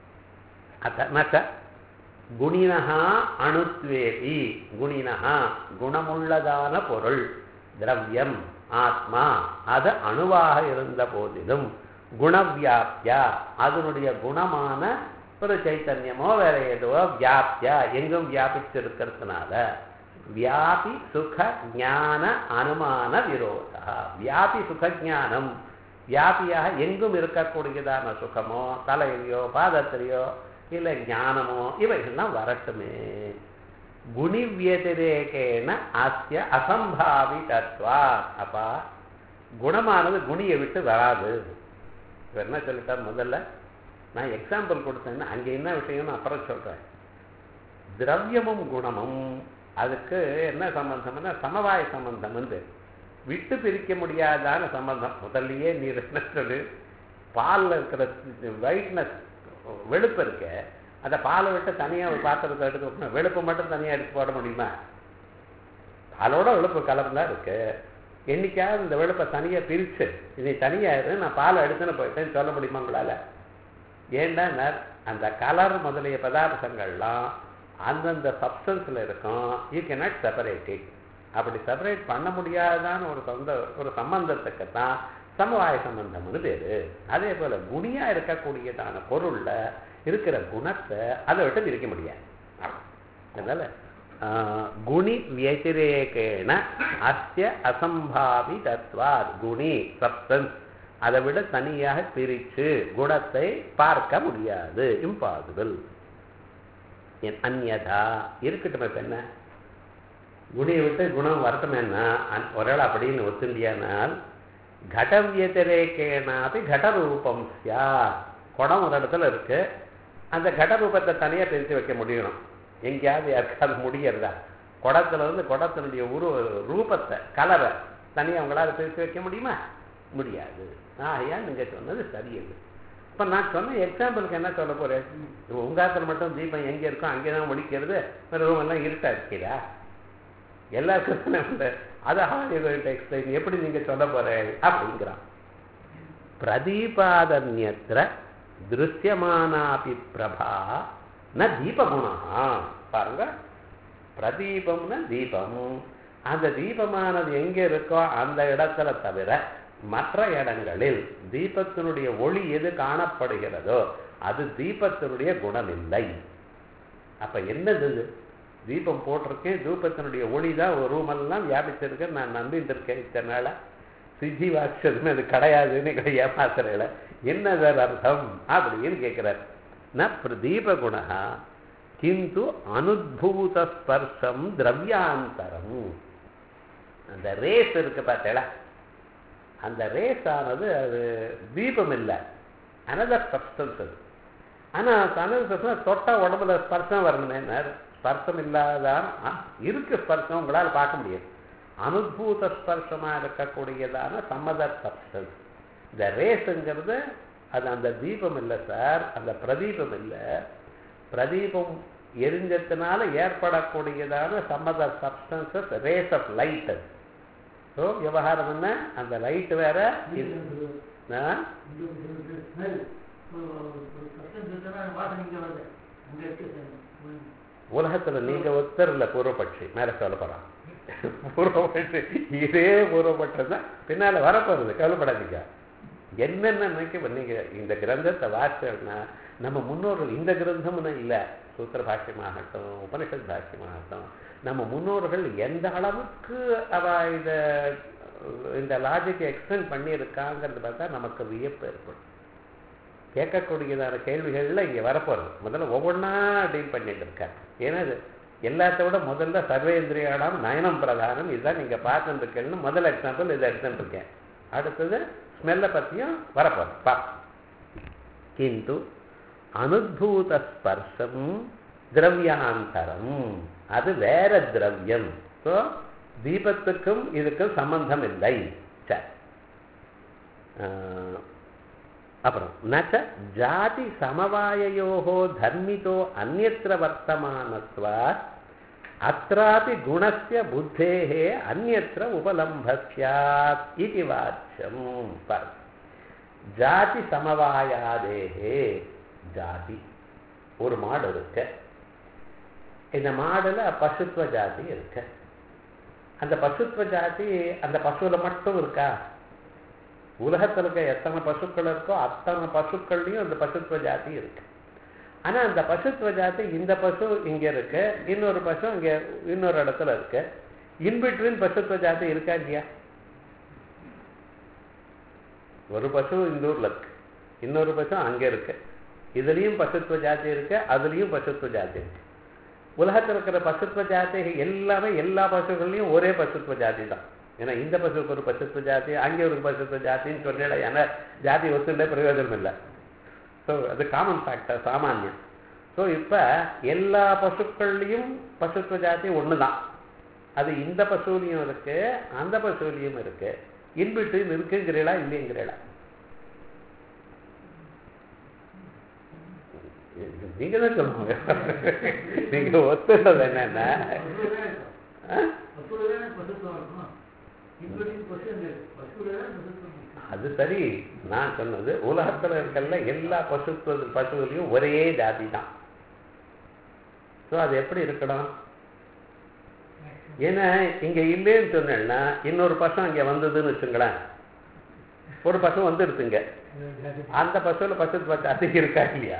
அத்த குணினஹா அணுத்வேபி குணினஹா குணமுள்ளதான பொருள் திரவியம் ஆத்மா அது அணுவாக இருந்த போதிலும் குணவியாப்தியா அதனுடைய குணமான ஒரு சைத்தன்யமோ வேற ஏதோ வியாப்தியா எங்கும் வியாபிச்சிருக்கிறதுனால வியாபி சுக ஞான அனுமான விரோதா வியாபி சுக ஞானம் வியாபியாக எங்கும் இருக்கக்கூடியதான சுகமோ தலையிலையோ பாதத்திலையோ இல்ல ஞானமோ இவைகள்லாம் வரட்டுமே குணி வியதிரேகேன அஸ்ய அசம்பாவிதத்வா அப்பா குணமானது குணியை விட்டு வராது இவர் என்ன சொல்லிட்டார் முதல்ல நான் எக்ஸாம்பிள் கொடுத்தேன்னா அங்க என்ன விஷயம்னு அப்புறம் சொல்றேன் திரவியமும் குணமும் அதுக்கு என்ன சம்பந்தம்னா சமவாய சம்பந்தம் வந்து விட்டு பிரிக்க முடியாதான சம்பந்தம் முதல்லயே நீர் என்ன சொல்லு பால்ல இருக்கிற ஒயிட்னஸ் வெளுப்பு இருக்க அந்த பாலை விட்டு தனியா ஒரு பாத்திரத்தை எடுத்து வைக்கணும் வெளுப்பு மட்டும் தனியா எடுத்து போட முடியுமா பாலோட வெளுப்பு கலர்லாம் இருக்கு என்னைக்காவது இந்த வெளுப்பை தனியா பிரிச்சு இதை தனியா இரு நான் பாலை எடுத்துன்னு போயிட்டேன்னு சொல்ல முடியுமா உங்களால ஏன்னா அந்த கலர் முதலிய பதார்த்தங்கள்லாம் அந்தந்த சப்ஸ்டன்ஸ்ல இருக்கும் யூ cannot செப்பரேட் இட் அப்படி செப்பரேட் பண்ண முடியாதான ஒரு சொந்த ஒரு சம்பந்தத்துக்கு தான் சமவாய சம்பந்தம்னு பேரு அதே போல குணியா இருக்கக்கூடியதான பொருள்ல இருக்கிற குணத்தை அதை விட்டு பிரிக்க முடியாது அதனால ஆஹ், குணி வியதிரேகேன அஸ்ய அசம்பாவி தத்வாத் குணி சப்ஸ்டன்ஸ் அதை விட தனியாக பிரித்து குணத்தை பார்க்க முடியாது இம்பாசிபிள் அந்யதா இருக்கட்டும் இப்ப என்ன குணியை விட்டு குணம் வரட்டுமேன்னா அந்- ஒருவேளை அப்படின்னு ஒத்துண்டியானால் கடவியதிரேக்கேனாப்பி கடரூபம் சியா குடம் ஒரு இடத்துல இருக்கு அந்த கடரூபத்தை தனியாக பிரித்து வைக்க முடியணும் எங்கேயாவது யாருக்காவது முடியறதா குடத்துல இருந்து குடத்தினுடைய உரு ரூபத்தை கலரை தனியாக உங்களால் பிரித்து வைக்க முடியுமா முடியாது ஆகையா நீங்கள் சொன்னது சரியது இப்போ நான் சொன்ன எக்ஸாம்பிளுக்கு என்ன சொல்ல போகிறேன் உங்காத்தில் மட்டும் தீபம் எங்கே இருக்கோ அங்கே தான் முடிக்கிறது ரூம் எல்லாம் இருட்டா இருக்கிறா எல்லாருக்கும் தானே உண்டு அதை ஹாலிவுட் எக்ஸ்பிளைன் எப்படி நீங்கள் சொல்ல போகிறேன் அப்படிங்கிறான் பிரதீபாதன்யத்திர திருஷ்யமானாபி பிரபா ந தீபகுணா பாருங்க பிரதீபம்னா தீபம் அந்த தீபமானது எங்கே இருக்கோ அந்த இடத்துல தவிர மற்ற இடங்களில் தீபத்தினுடைய ஒளி எது காணப்படுகிறதோ அது தீபத்தினுடைய குணம் இல்லை அப்ப என்னது இது? தீபம் போட்டிருக்கேன் தீபத்தினுடைய ஒளி தான் ஒரு ரூமெல்லாம் வியாபிச்சிருக்கேன் நான் நம்பிட்டு இருக்கேன் இத்தனை நாளா சித்தி வாட்சதுன்னு அது கிடையாதுன்னு எங்களை ஏமாத்துறேல என்ன சார் அர்த்தம் அப்படின்னு கேட்கிறார் ந பிரதீப குணா கிந்து அனுபூத ஸ்பர்ஷம் திரவியாந்தரம் அந்த ரேஸ் இருக்கு பார்த்தேளா அந்த ரேஸ் ஆனது அது தீபம் இல்லை அனதர் சப்ஸ்டன்ஸ் அது ஆனால் அனதர் சப்ஸ்டன்ஸ் தொட்டா உடம்புல ஸ்பர்சம் வரணுமே ஸ்பர்சம் இல்லாதான் ஆ, இருக்கு ஸ்பர்சம் உங்களால் பார்க்க முடியாது அனுபூத ஸ்பர்சமாக இருக்கக்கூடியதான சம்மதர் சப்ஸ்டன்ஸ் இந்த ரேஸுங்கிறது அது அந்த தீபம் இல்லை சார் அந்த பிரதீபம் இல்லை பிரதீபம் எரிஞ்சத்தினால ஏற்படக்கூடியதான some other substances rays of light அது ஸோ விவகாரம் என்ன அந்த லைட் வேற இது ஆ? உலகத்துல நீங்க ஒத்தரில் பூர்வபட்சி மேல சொல்ல போறான் பூர்வபட்சி இதே பூர்வபட்சம் தான் பின்னால வரப்போறது கவலைப்படாதீங்க என்னென்ன நினைக்க நீங்க இந்த கிரந்தத்தை வாசிச்சோம்னா நம்ம முன்னோர்கள் இந்த கிரந்தம்னு இல்லை சூத்திர பாஷ்யமாகட்டும் உபனிஷத் பாஷ்யமாகட்டும் நம்ம முன்னோர்கள் எந்த அளவுக்கு அவ இத இந்த லாஜிக்கை எக்ஸ்டெண்ட் பண்ணியிருக்காங்கிறது பார்த்தா நமக்கு வியப்பு ஏற்படும் கேட்கக்கூடியதான கேள்விகள்ல இங்க வரப்போறது முதல்ல ஒவ்வொன்றா டீல் பண்ணிட்டு இருக்கார் ஏன்னா இது எல்லாத்த விட முதல்ல சர்வேந்திரியாடாம் நயனம் பிரதானம் இதுதான் நீங்க பார்த்துட்டு இருக்கீங்கன்னு முதல் எக்ஸாம்பிள் இதை எடுத்துட்டு இருக்கேன் அடுத்தது ஸ்மெல்லை பத்தியும் வரப்போகுது பா கிந்து அனுபூத ஸ்பர்சம் திரவியாந்தரம் அது வேற திரவியம் ஸோ தீபத்துக்கும் இதுக்கும் சம்பந்தம் இல்லை சரி ஆஹ், அப்புறம் நச்ச ஜாதி சமவாயயோகோ தர்மிதோ அந்நியத்திர வர்த்தமானத்வாத் அत्रापि குணஸ்ய புத்தேஹே அந்நியத்திர உபலம்பஸ்யாத் இது வாச்சியம் பாரு ஜாதி சமவாயாதேஹே ஜாதி ஒரு மாடு இருக்கு இந்த மாடுல பசுத்வ ஜாதி இருக்கு அந்த பசுத்வ ஜாதி அந்த பசுல மட்டும் இருக்கா உலகத்துல இருக்க எத்தனை பசுக்கள் இருக்கோ அத்தனை பசுக்கள்லையும் அந்த பசுத்வ ஜாதி இருக்கு ஆனா அந்த பசுத்வ ஜாதி இந்த பசு இங்க இருக்கு இன்னொரு பசு இங்க இன்னொரு இடத்துல இருக்கு இன்பிட்வீன் பசுத்வ ஜாதி இருக்கா இல்லையா ஒரு பசு இந்த ஊர்ல இருக்கு இன்னொரு பசு அங்க இருக்கு இதுலயும் பசுத்வ ஜாதி இருக்கு அதுலயும் பசுத்வ ஜாதி இருக்கு உலகத்தில் இருக்கிற பசுத்வ ஜாதி எல்லாமே எல்லா பசுக்கள்லையும் ஒரே பசுத்வ ஜாதி தான் ஏன்னா இந்த பசுக்கு ஒரு பசுத்வ ஜாதி அங்கே ஒரு பசுத்வ ஜாதின்னு சொன்னேன் ஏன்னா ஜாதி ஒத்துண்டே பிரயோஜனம் இல்லை ஸோ அது காமன் ஃபேக்டர் சாமானியம் ஸோ இப்போ எல்லா பசுக்கள்லையும் பசுத்வ ஜாதி ஒன்று தான் அது இந்த பசுலையும் இருக்கு அந்த பசுலையும் இருக்கு இன்பிட்வீன் இருக்குங்கிறீங்களா இல்லைங்கிறீங்களா நீங்க தான் சொல்லுங்க நீங்க ஒத்துறது என்னன்னா ஆ? அது சரி நான் சொன்னது உலகத்துல இருக்கல எல்லா பசுத்துவ பசுவிலையும் ஒரே ஜாதி தான் ஸோ அது எப்படி இருக்கணும் ஏன்னா இங்க இல்லைன்னு சொன்னேன்னா இன்னொரு பசு அங்க வந்ததுன்னு வச்சுங்களேன் ஒரு பசு வந்துடுதுங்க அந்த பசுவில் பசு ஜாதி இருக்கா இல்லையா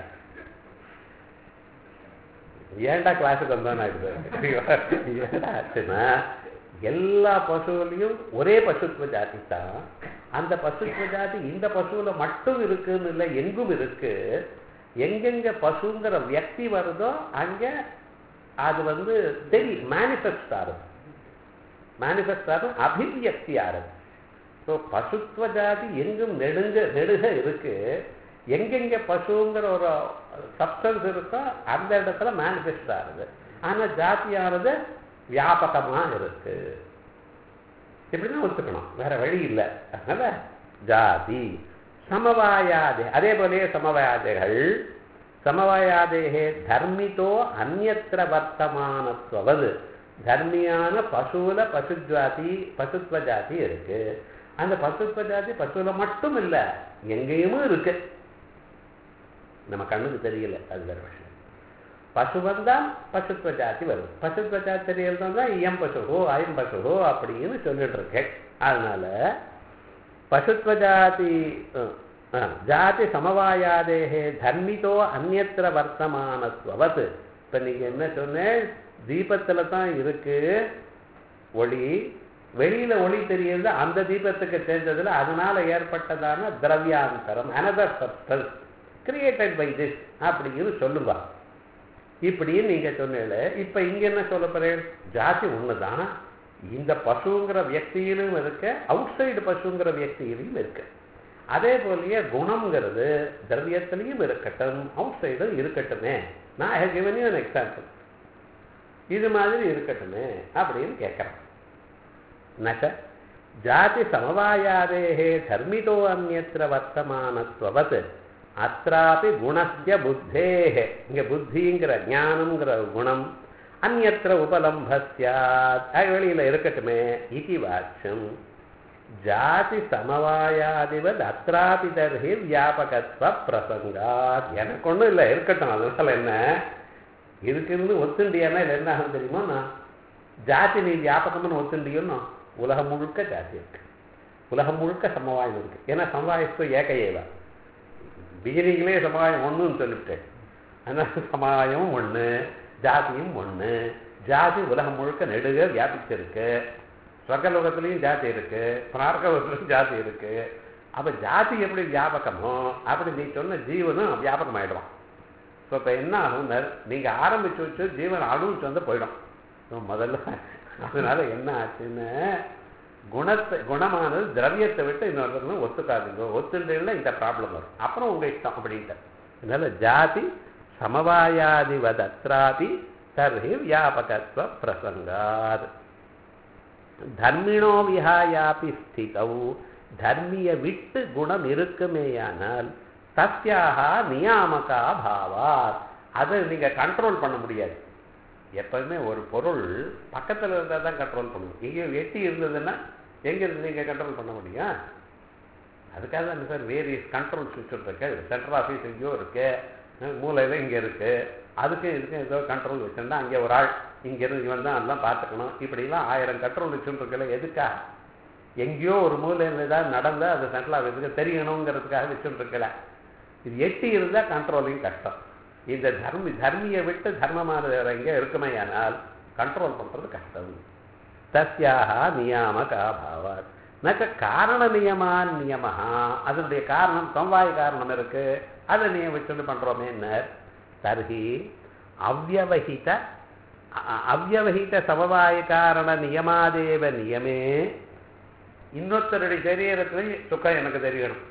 ஏன்டா கிளாஸுக்கு வந்தோன்னு ஆகுது ஏன்டா ஆச்சுன்னா எல்லா பசுவிலையும் ஒரே பசுத்துவ ஜாதி தான் அந்த பசுத்துவ ஜாதி இந்த பசுவில் மட்டும் இருக்குன்னு இல்லை எங்கும் இருக்கு எங்கெங்க பசுங்கிற வியக்தி வருதோ அங்க அது வந்து தெரியும் மேனிஃபெஸ்ட் ஆகும் மேனிஃபெஸ்ட் ஆகும் அபிவியக்தி ஆறுது ஸோ பசுத்துவ ஜாதி எங்கும் நெடுங்க நெடுக இருக்கு எங்கெங்க பசுங்கிற ஒரு சப்ஸ்டன்ஸ் இருக்கோ அந்த இடத்துல மேனிஃபெஸ்ட் ஆகுது ஆனா ஜாதியானது வியாபகமா இருக்கு இப்படிதான் ஒத்துக்கணும் வேற வழி இல்லை அதனால ஜாதி சமவாயாதே அதே போலயே சமவாயாதைகள் சமவாயாதேகே தர்மிதோ அந்நத்திர வர்த்தமானத்துவது தர்மியான பசுல பசுஜாதி பசுத்வ ஜாதி இருக்கு அந்த பசுத்வ ஜாதி பசுல மட்டும் இல்ல எங்கேயுமே இருக்கு நம்ம கண்ணுக்கு தெரியல அது வேற விஷயம் பசு வந்தால் பசுத்வ ஜாதி வரும் பசுத்வ ஜாதி தெரியறதா எம் பசுவோ ஐம் பசுவோ அப்படின்னு சொல்லிட்டு இருக்கேன் அதனால பசுத்வ ஜாதி அஹ், அஹ், ஜாதி சமவாயாதேகே தர்மிதோ அந்நத்திர வர்த்தமானத்வத் இப்ப நீங்க என்ன சொன்னேன் தீபத்துல தான் இருக்கு ஒளி வெளியில ஒளி தெரியுது அந்த தீபத்துக்கு தெரிஞ்சதுல அதனால ஏற்பட்டதான திரவியாந்தரம் another substance created by this அப்படின்னு சொல்லுங்க இப்படின்னு நீங்க சொன்னீங்க இப்ப இங்க என்ன சொல்ல போறேன் ஜாதி ஒண்ணுதான் இந்த பசுங்கிற வியக்தியிலும் இருக்கு அவுட் சைடு பசுங்கிற வியக்தியிலையும் இருக்கு அதே போலயே குணம்ங்கிறது திரவியத்திலையும் இருக்கட்டும் அவுட் சைடும் இருக்கட்டுமே நான் have given you an example இது மாதிரி இருக்கட்டுமே அப்படின்னு கேட்கிறேன் நச்ச ஜாதி சமவாயாதேகே தர்மிதோ அந்நத்திர வர்த்தமானத்வத் அत्रापि குணஸ்ய புத்தேஹ இங்க புத்திங்கிற ஞானம்ங்கிற ஒரு குணம் அந்நத்திர உபலம்பஸ்யாத் அது வெளியில இருக்கட்டுமே இது வாட்சம் ஜாதி சமவாயாதிவத் அத்ராபி தர்ஹி வியாபகத்வ பிரசங்காத் எனக்கு ஒண்ணும் இல்லை இருக்கட்டும் அதனால என்ன இருக்குன்னு ஒத்துண்டியானா இல்லை என்ன ஆகும் தெரியுமா நான் ஜாதி நீ வியாபகம்னு ஒத்துண்டியோன்னு உலகம் முழுக்க ஜாதி இருக்கு உலகம் முழுக்க சமவாயம் இருக்கு ஏன்னா சமவாயத்து ஏக ஏவா பிகினிங்களே சமவாயம் ஒண்ணுன்னு சொல்லிவிட்டேன் அதனால சமவாயமும் ஒண்ணு ஜாதியும் ஒண்ணு ஜாதி உலகம் முழுக்க நெடுக வியாபிச்சிருக்கு சொர்க்கலோகத்திலையும் ஜாதி இருக்கு பிரார்க்கலோகத்திலையும் ஜாதி இருக்கு அப்ப ஜாதி எப்படி வியாபகமோ அப்படி நீ சொன்ன ஜீவனும் வியாபகம் ஆயிடுவான் ஸோ இப்போ என்ன ஆகும்னா நீங்க ஆரம்பிச்சு வச்சு ஜீவன் அணுவிச்சு வந்து போயிடும் So, முதல்ல அதனால என்ன ஆச்சுன்னு குணத்தை குணமானது திரவியத்தை விட்டு இன்னொரு ஒத்துக்காதுங்க ஒத்துண்டீங்கன்னா இந்த ப்ராப்ளம் வரும் அப்புறம் உங்க இஷ்டம் அப்படின்ட்டு அதனால ஜாதி சமவாயாதிவத் அத்ராபி தர்ஹி வியாபகத்துவ பிரசங்காத் தர்மிணோ விஹாயாபி ஸ்திதௌ தர்மிய விட்டு குணம் இருக்குமேயானால் தஸ்யாக நியாமகா பாவாத் அதை நீங்க கண்ட்ரோல் பண்ண முடியாது எப்பவுமே ஒரு பொருள் பக்கத்துல இருந்தா தான் கண்ட்ரோல் பண்ணும் இங்கே எட்டி இருந்ததுன்னா எங்க இருந்து நீங்க கண்ட்ரோல் பண்ண முடியும் அதுக்காக தான் சார் வேரியஸ் கண்ட்ரோல் சுவிட்ச் இருக்கு சென்ட்ரல் ஆஃபீஸ் எங்கேயோ இருக்கு அஹ் மூலையில இங்க இருக்கு அதுக்கும் இதுக்கும் ஏதோ கண்ட்ரோல் வச்சிருந்தா அங்கே ஒரு ஆள் இங்க இருந்து இவன் தான் எல்லாம் பார்த்துக்கணும் இப்படிலாம் ஆயிரம் கண்ட்ரோல் வச்சுருக்கல எதுக்கா எங்கேயோ ஒரு மூலையில் ஏதாவது நடந்தா அது சென்ட்ரல் ஆஃபீஸுக்கு தெரியணுங்கிறதுக்காக வச்சுருக்கல இது எட்டி இருந்தா கண்ட்ரோலிங் கஷ்டம் இந்த தர்மி தர்மியை விட்டு தர்மமானது வேற எங்கே இருக்குமையானால் கண்ட்ரோல் பண்றது கஷ்டம் தஸ்யாக நியாமகா பாவாத் நக்க காரண நியமான் நியமஹா அதனுடைய காரணம் சம்வாய காரணம் இருக்கு அதை நீ வச்சுட்டு பண்றோமே என்ன தர்ஹி அவ்வவஹித அ- அவ்வவஹித சமவாய காரண நியமாதேவ நியமே இன்னொருத்தருடைய சரீரத்துல சுகம் எனக்கு தெரியணும்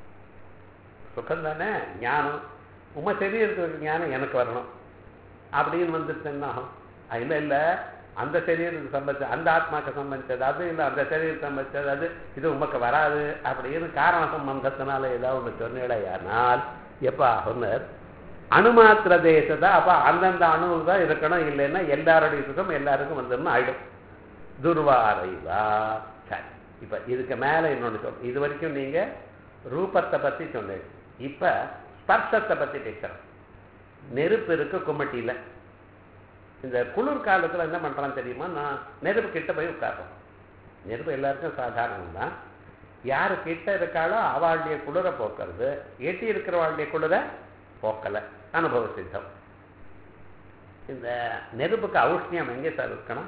சுகம் தானே ஞானம் உம சரீரத்துக்கு ஞானம் எனக்கு வரணும் அப்படின்னு வந்துட்டு என்ன ஆகும் அஹ் இல்ல இல்ல அந்த சரீரத்துக்கு சம்பந்தது அந்த ஆத்மாக்கு சம்பந்தது அது இல்லை அந்த சரீரத்துக்கு சம்பந்தது அது இது உமக்கு வராது அப்படின்னு காரண சம்பந்தத்தினால ஏதாவது ஒன்று சொன்னீடையானால் எப்ப ஆகுனர் அணுமாத்திர தேசத்தை அப்ப அந்தந்த அணுவு தான் இருக்கணும் இல்லைன்னா எல்லாருடைய சுகம் எல்லாருக்கும் வந்துடணும் ஆயிடும் துர்வாரைவா சரி இப்ப இதுக்கு மேல இன்னொன்னு சொல் இது வரைக்கும் நீங்க ரூபத்தை பத்தி சொன்னீங்க இப்ப ஸ்பர்ஷத்தை பத்தி பேசுறோம் நெருப்பு இருக்கு கும்மட்டியில இந்த குளிர் காலத்துல என்ன பண்றான்னு தெரியுமா நான் நெருப்பு கிட்ட போய் உட்கார்றோம் நெருப்பு எல்லாருக்கும் சாதாரணம் தான் யாரு கிட்ட இருக்காளோ அவளுடைய குளிரை போக்குறது எட்டி இருக்கிறவாளுடைய குளிரை போக்கல அனுபவ சித்தம் இந்த நெருப்புக்கு ஔஷ்ணியம் எங்கே சார் இருக்கணும்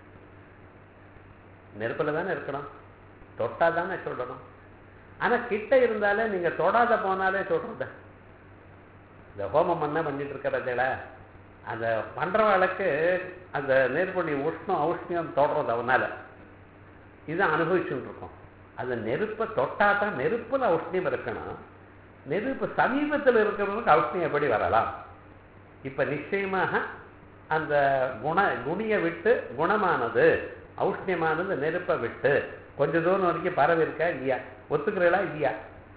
நெருப்புல தானே இருக்கணும் தொட்டா தானே சொல்லணும் ஆனா கிட்ட இருந்தாலே நீங்க தொடாத போனாலே சொல்றது இந்த ஹோமம் என்ன பண்ணிட்டு இருக்கிறதுல அந்த பண்றவாளுக்கு அந்த நெருப்புடைய உஷ்ணம் ஔஷ்ணியம் தொடறது அவனால இதை அனுபவிச்சுட்டு இருக்கோம் அந்த நெருப்பை தொட்டா தான் நெருப்புல உஷ்ணியம் இருக்கணும் நெருப்பு சமீபத்தில் இருக்கிறவங்களுக்கு உஷ்ணியம் எப்படி வரலாம் இப்ப நிச்சயமாக அந்த குண குணியை விட்டு குணமானது ஔஷ்ணியமானது நெருப்பை விட்டு கொஞ்ச தூரம் வரைக்கும் பரவி இருக்கா இல்லையா ஒத்துக்கிறீங்களா இல்லையா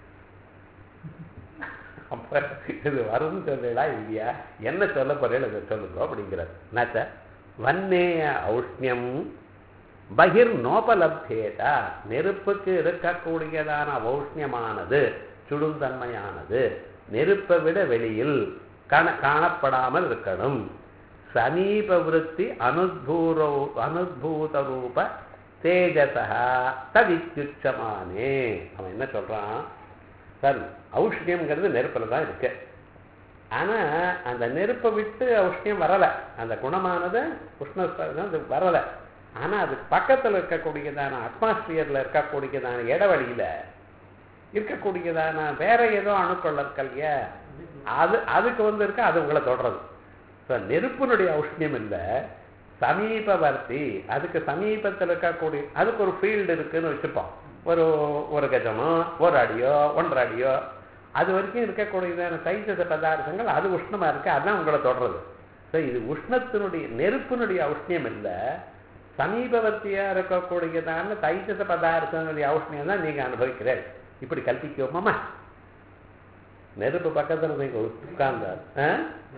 அப்ப இது வரும்னு சொல்றீங்களா இல்லையா என்ன சொல்ல போறீங்களோ இதை சொல்லுங்க அப்படிங்கிறார் என்னாச்ச வன்னேய ஔஷ்ணியம் பகிர் நோபலப்தேதா நெருப்புக்கு இருக்கக்கூடியதான ஔஷ்ணியமானது சுடுந்தன்மையானது நெருப்பை விட வெளியில் காண காணப்படாமல் இருக்கணும் சமீப விருத்தி அனுத்பூரோ அனுத்பூத ரூப தேஜசா தவித்யுச்சமானே அவன் என்ன சொல்றான் சார் ஔஷ்ணியம்ங்கிறது நெருப்பில் தான் இருக்கு ஆனா அந்த நெருப்பை விட்டு ஔஷ்ணியம் வரலை அந்த குணமானது உஷ்ணஸ்தம் அது வரலை ஆனா அது பக்கத்துல இருக்கக்கூடியதான அட்மாஸ்பியர்ல இருக்கக்கூடியதான இடவழியில இருக்கக்கூடியதான வேற ஏதோ அணுக்கள் இருக்கு இல்லையா அது அதுக்கு வந்து இருக்க அது உங்களை தொடறது ஸோ நெருப்பினுடைய ஔஷ்ணியம் இல்லை சமீபவர்த்தி அதுக்கு சமீபத்தில் இருக்கக்கூடிய அதுக்கு ஒரு ஃபீல்டு இருக்குன்னு வச்சுப்போம் ஒரு ஒரு கஜமோ ஒரு அடியோ ஒன்றரை அடியோ அது வரைக்கும் இருக்கக்கூடியதான தைஜத பதார்த்தங்கள் அது உஷ்ணமா இருக்கு அதான் உங்களை தொடறது ஸோ இது உஷ்ணத்தினுடைய நெருப்பினுடைய ஔஷ்ணியம் இல்லை சமீபவர்த்தியா இருக்கக்கூடியதான தைஜத பதார்த்தங்களுடைய ஔஷ்ணியம் தான் நீங்க அனுபவிக்கிறேன் இப்படி கல்பிக்குவோமாமா நெருப்பு பக்கத்துல நீங்க உட்கார்ந்தார் ஆ?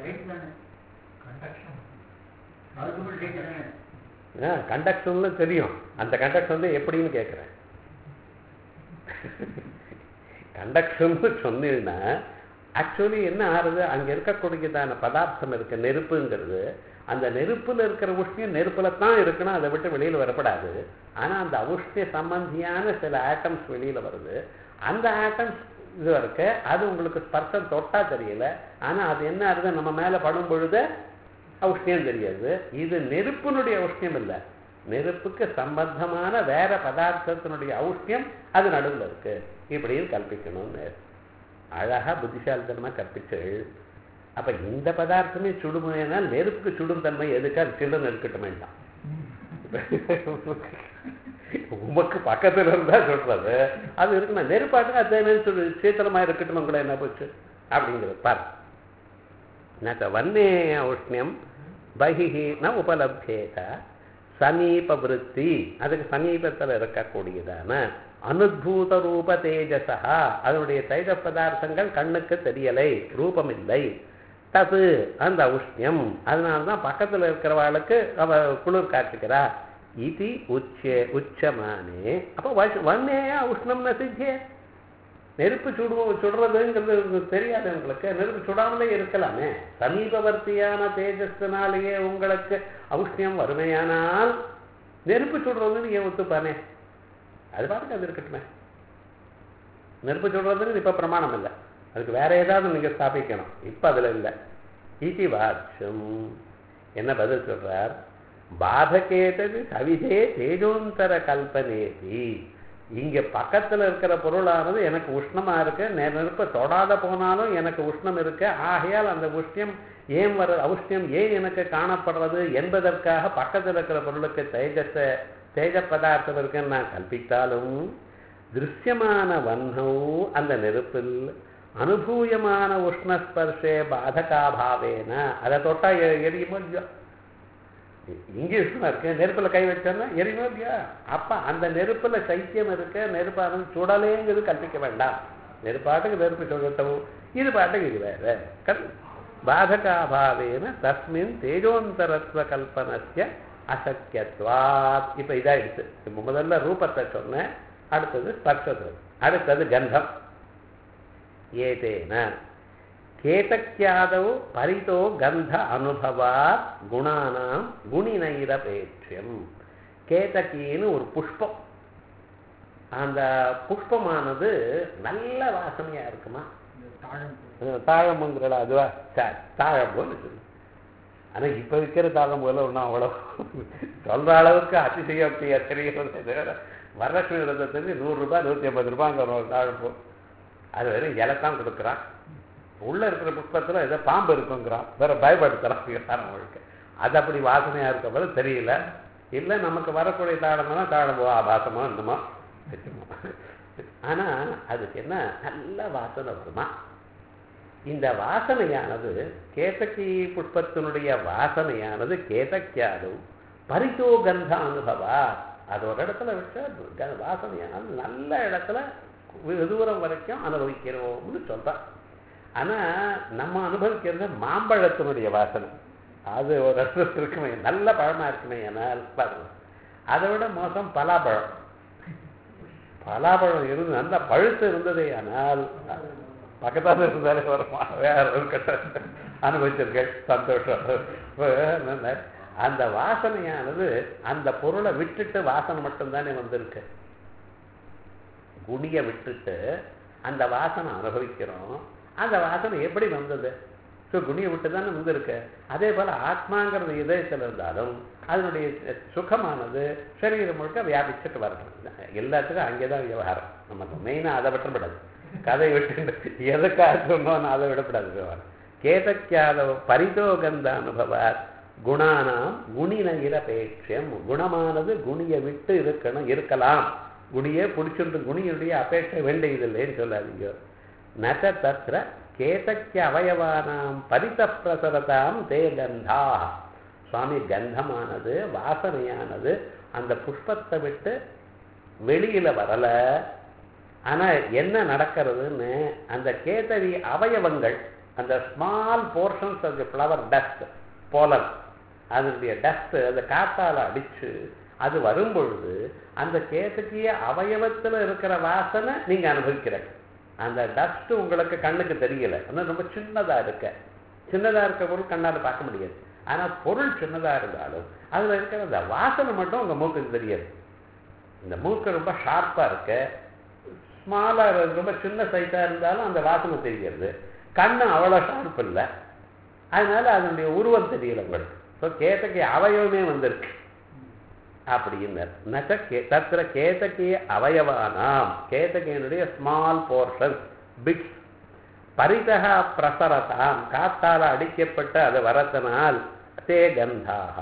ஆ கண்டக்ஷன்ல தெரியும் அந்த கண்டக்ஷன் வந்து எப்படின்னு கேட்குறேன் கண்டக்ஷன் சொன்னீங்கன்னா ஆக்சுவலி என்ன ஆறுது அங்க இருக்கக்கூடியதான பதார்த்தம் இருக்கு நெருப்புங்கிறது அந்த நெருப்புல இருக்கிற உஷ்ணியம் நெருப்புல தான் இருக்கணும் அதை விட்டு வெளியில வரப்படாது ஆனா அந்த உஷ்ணிய சம்பந்தியான சில ஆட்டம்ஸ் வெளியில வருது அந்த ஆட்டம்ஸ் இது இருக்கு அது உங்களுக்கு ஸ்பர்சம் தொட்டா தெரியல ஆனா அது என்ன ஆகுது நம்ம மேல படும் பொழுது ஔஷ்ணியம் தெரியாது இது நெருப்பினுடைய ஔஷ்ணியம் இல்லை நெருப்புக்கு சம்பந்தமான வேற பதார்த்தத்தினுடைய ஔஷ்ணியம் அது நடுவில் இருக்கு இப்படியும் கல்பிக்கணும்னு அழகா புத்திசாலித்தனமா கற்பிச்சு அப்ப இந்த பதார்த்தமே சுடுமையினால் நெருப்புக்கு சுடும் தன்மை எதுக்கு அது சில்லுன்னு இருக்கட்டும் வேண்டாம் உமக்கு பக்கத்துல இருந்தா சொல்றது அது இருக்கணும் நெருப்பாட்டுக்கு அது சொல்லு சீத்தலமா இருக்கட்டும் கூட என்ன போச்சு அப்படிங்கிறது பாரு ந வன்னே ஔஷ்ணியம் பகிஹி ந உபலப்தேத சமீப விருத்தி அதுக்கு சமீபத்தில் இருக்கக்கூடியதான அனுத்பூத ரூப தேஜசா அதனுடைய தைஜ பதார்த்தங்கள் கண்ணுக்கு தெரியலை ரூபம் இல்லை தது அந்த உஷ்ணியம் அதனால்தான் பக்கத்தில் இருக்கிறவாளுக்கு அவ குளிர் காட்டுகிறா இது உச்ச உச்சமானே அப்போ வஷ் வன்னே உஷ்ணம் நசிச்சே நெருப்பு சுடுவோம் சுடுறதுங்கிறது உங்களுக்கு தெரியாது உங்களுக்கு நெருப்பு சுடாமலே இருக்கலாமே சமீபவர்த்தியான தேஜஸ்னாலேயே உங்களுக்கு ஔஷ்ணியம் வறுமையானால் நெருப்பு சுடுறதுன்னு ஏன் ஒத்துப்பானே அது பாட்டுக்கு அது இருக்கட்டுமே நெருப்பு சுடுறதுன்னு இப்ப பிரமாணம் இல்லை அதுக்கு வேற ஏதாவது நீங்க ஸ்தாபிக்கணும் இப்ப அதுல இல்லை இதி வாட்சம் என்ன பதில் சொல்றார் பாதகேதது சவிதே தேஜோந்தர கல்பனேதி இங்க பக்கத்துல இருக்கிற பொருளானது எனக்கு உஷ்ணமா இருக்கு நெ- நெருப்பை தொடாத போனாலும் எனக்கு உஷ்ணம் இருக்கு ஆகையால் அந்த உஷ்ணியம் ஏன் வர உஷ்ணியம் ஏன் எனக்கு காணப்படுறது என்பதற்காக பக்கத்துல இருக்கிற பொருளுக்கு தேஜஸ தேஜ பதார்த்தம் இருக்குன்னு நான் கல்பித்தாலும் திருஷ்யமான வண்ணம் அந்த நெருப்பில் அனுபூயமான உஷ்ணஸ்பர்ஷே பாதகாபாவேன அதை தொட்டா எ- எரியுமோ இல்லையோ இங்கே உஷ்ணம் இருக்கு நெருப்புல கை வச்சோன்னா எரியுமோ இல்லையா அப்ப அந்த நெருப்புல சைத்தியம் இருக்கு நெருப்பானது சுடலேங்கிறது கற்பிக்க வேண்டாம் நெருப்பாட்டுக்கு நெருப்பு சொல்லட்டும் இது பாட்டுக்கு இது வேற கல் பாதகாபாவேன தஸ்மின் தேஜோந்தரத்துவ கல்பனஸ்ய அசக்கியத்வாத் இப்ப இதாயிடுச்சு இப்ப முதல்ல ரூபத்தை சொன்னேன் அடுத்தது ஸ்பர்ஷத்து அடுத்தது கந்தம் ஏதேன கேதக்கியாதோ பரிதோ கந்த அனுபவாத் குணானாம் குணிநைரபேட்சியம் கேதக்கின்னு ஒரு புஷ்பம் அந்த புஷ்பமானது நல்ல வாசனையா இருக்குமா தாழம்புங்கிறல அதுவா சரி தாழம்புன்னு சொல்லு ஆனா இப்ப விற்கிற தாழம்புல ஒன்றும் அவ்வளோ சொல்ற அளவுக்கு அதிசயோக்தியா தெரிகிறது தவிர வரலட்சுமி விரதத்துக்கு நூறு ரூபாய் நூற்றி ஐம்பது ரூபாங்க ஒரு தாழம்பூ அது வெறும் இலைத்தான் கொடுக்குறான் உள்ள இருக்கிற புஷ்பத்துல ஏதோ பாம்பு இருக்குங்கிறான் வேற பயப்படுத்துறான் அவங்களுக்கு அது அப்படி வாசனையா இருக்க போது தெரியல இல்லை நமக்கு வரக்கூடிய தாளம்னா தாளமோ ஆபாசமோ என்னமோ வச்சுமோ ஆனால் அதுக்கு என்ன நல்ல வாசனை வருமா இந்த வாசனையானது கேதக்கி புஷ்பத்தினுடைய வாசனையானது கேதக்கியாது பரிசோ கந்த அனுபவா அது ஒரு இடத்துல வச்சா க- வாசனையானது நல்ல இடத்துல வெகு தூரம் வரைக்கும் அனுபவிக்கிறோம்னு சொல்றான் ஆனா நம்ம அனுபவிக்கிறது மாம்பழத்தினுடைய வாசனை அது ஒரு இடத்துல இருக்குமே நல்ல பழமா இருக்குமே ஏனால் பாருங்க அதை விட மோசம் பலாப்பழம் பலாப்பழம் இருந்து நல்ல பழுத்து இருந்ததே ஆனால் பக்கத்தால இருந்தாலே வருமா வேற ஒரு கட்ட அனுபவிச்சிருக்கேன் சந்தோஷம் இப்ப என்னன்னா, அந்த வாசனையானது அந்த பொருளை விட்டுட்டு வாசனை மட்டும்தானே வந்திருக்கு குணியை விட்டுட்டு அந்த வாசனை அனுபவிக்கிறோம் அந்த வாசனை எப்படி வந்தது ஸோ குணியை விட்டு தானே வந்திருக்கு அதே போல் ஆத்மாங்கிறது இதயத்தில் இருந்தாலும் அதனுடைய சுகமானது சரீரம் முழுக்க வியாபிச்சுட்டு வரணும் எல்லாத்துக்கும் அங்கே தான் விவகாரம் நமக்கு மெயினாக அதை விட்டுப்படாது கதை விட்டு எதுக்காக சொன்னோன்னு அதை விடப்படாது விவகாரம் கேதக்கியாத பரிதோகந்த அனுபவார் குணானாம் குணின இரபேட்சம் குணமானது குணியை விட்டு இருக்கணும் இருக்கலாம் குணியே பிடிச்சிருந்து குணியுடைய அபேட்சை வேண்டியதில்லைன்னு சொல்லாதீங்க நச்ச தத்திர கேதக்கிய அவயவானாம் பரித பிரசரதாம் தே கந்தா சுவாமி கந்தமானது வாசனையானது அந்த புஷ்பத்தை விட்டு வெளியில வரல ஆனா என்ன நடக்கிறதுன்னு அந்த கேதரி அவயவங்கள் அந்த small portions of the flower dust pollen அதனுடைய டஸ்ட் அந்த காத்தால அடிச்சு அது வரும்பொழுது அந்த கேசக்கிய அவயவத்துல இருக்கிற வாசனை நீங்க அனுபவிக்கிறீங்க அந்த டஸ்ட் உங்களுக்கு கண்ணுக்கு தெரியல ஆனால் ரொம்ப சின்னதா இருக்க சின்னதா இருக்க பொருள் கண்ணால பார்க்க முடியாது ஆனா பொருள் சின்னதா இருந்தாலும் அதுல இருக்கிற அந்த வாசனை மட்டும் உங்க மூக்குக்கு தெரியாது இந்த மூக்கு ரொம்ப ஷார்ப்பா இருக்க ஸ்மாலா ரொம்ப சின்ன சைஸா இருந்தாலும் அந்த வாசனை தெரிகிறது கண்ணு அவ்வளோ ஷார்ப் இல்லை அதனால அதனுடைய உருவம் தெரியல உங்களுக்கு ஸோ கேத்தக்கை அவயவமே வந்திருக்கு அப்படின்னார் நச்ச கே தத்திர கேதக்கிய அவயவானாம் கேதகையினுடைய ஸ்மால் போர்ஷன் பிக்ஸ் பரிதகா பிரசரதாம் காத்தால அடிக்கப்பட்ட அது வரத்தினால் தே கந்தாக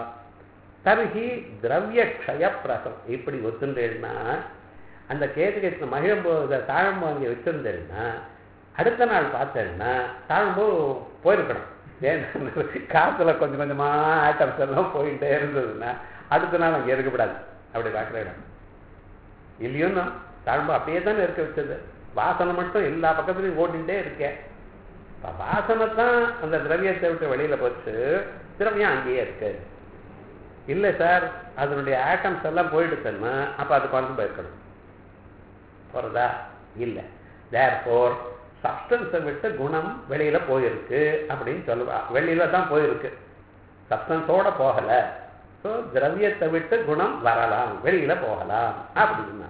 தர்ஹி திரவியக்ஷய பிரசம் இப்படி ஒத்துண்டேன்னா அந்த கேதுகை மகிழம்போ தாழம்பு அங்கே வச்சிருந்தேன்னா அடுத்த நாள் பார்த்தேன்னா தாழம்பு போயிருக்கணும் ஏன்னா காத்துல கொஞ்சம் கொஞ்சமா ஐட்டம்ஸ் எல்லாம் போயிட்டே இருந்ததுன்னா அடுத்த நாள் அங்கே இருக்கக்கூடாது அப்படி பார்க்குற இடம் இல்லையோன்னா தாழம்பு அப்படியே தானே இருக்க வச்சது வாசனை மட்டும் எல்லா பக்கத்துலையும் ஓடிட்டே இருக்கேன் இப்போ வாசனை தான் அந்த திரவியத்தை விட்டு வெளியில போச்சு திரவியம் அங்கேயே இருக்கு இல்லை சார் அதனுடைய ஆட்டம்ஸ் எல்லாம் போயிடுச்சுன்னா அப்போ அது குறைஞ்சு போயிருக்கணும் போகிறதா இல்லை தேர் ஃபோர் சப்ஸ்டன்ஸை விட்டு குணம் வெளியில போயிருக்கு அப்படின்னு சொல்லுவா வெளியில தான் போயிருக்கு சப்ஸ்டன்ஸோட போகலை ஸோ திரவியத்தை விட்டு குணம் வரலாம் வெளியில போகலாம் அப்படின்னா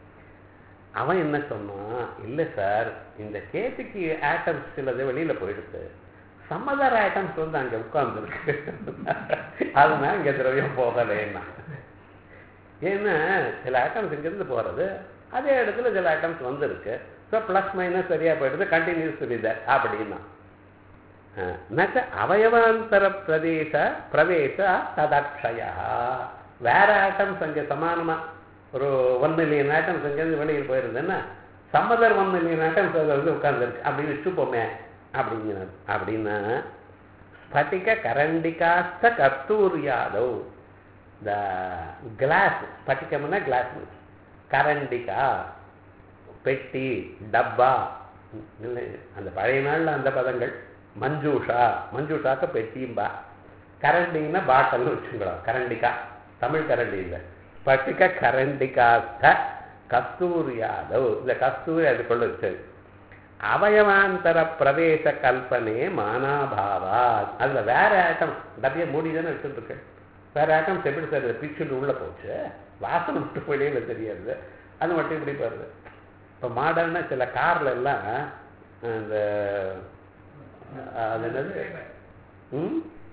அவன் என்ன சொன்னான் இல்லை சார் இந்த கேத்துக்கு ஆட்டம்ஸ் சிலது வெளியில போயிடுது சம்மதர் ஆட்டம்ஸ் வந்து அங்கே உட்கார்ந்துருக்கு அதனால இங்கே திரவியம் போகலைன்னா ஏன்னா சில ஆட்டம்ஸ் இங்கேருந்து போகிறது அதே இடத்துல சில ஐட்டம்ஸ் வந்திருக்கு ஸோ ப்ளஸ் மைனஸ் சரியா போயிடுது கண்டினியூஸ் வித அப்படின்னா நச்ச அவயவாந்தர பிரதேச பிரவேச ததக்ஷயா வேற ஆட்டம்ஸ் அங்கே சமானமா ஒரு ஒன் மில்லியன் ஆட்டம்ஸ் அங்கேருந்து வெளியில் போயிருந்தேன்னா சம்மதர் ஒன் மில்லியன் ஆட்டம்ஸ் அதில் வந்து உட்கார்ந்துருக்கு அப்படின்னு வச்சுப்போமே அப்படிங்கிறார் அப்படின்னா ஸ்பட்டிக கரண்டிகாஸ்த கஸ்தூரியாதவ் இந்த கிளாஸ் ஸ்பட்டிகம்னா கிளாஸ் கரண்டிகா பெட்டி டப்பா இல்லை அந்த பழைய நாளில் அந்த பதங்கள் மஞ்சூஷா மஞ்சூஷாக்கு பெட்டியும்பா கரண்டின்னா பாட்டல்னு வச்சுக்கலாம் கரண்டிக்கா தமிழ் கரண்டி இல்லை ஸ்பட்டிக கரண்டிகாஸ்த கஸ்தூரியாதவ் இந்த கஸ்தூரி அதுக்குள்ள வச்சது அவயவாந்தர பிரவேச கல்பனே மானாபாவா அதுல வேற ஆட்டம் டப்பியை மூடி தானே வச்சுட்டு இருக்கு வேற ஆட்டம் எப்படி சார் பிச்சுட்டு உள்ள போச்சு வாசனை விட்டு வெளியில தெரியாது அது மட்டும் இப்படி பாருது இப்போ மாடர்னா சில கார்ல எல்லாம் இந்த அது என்னது ம்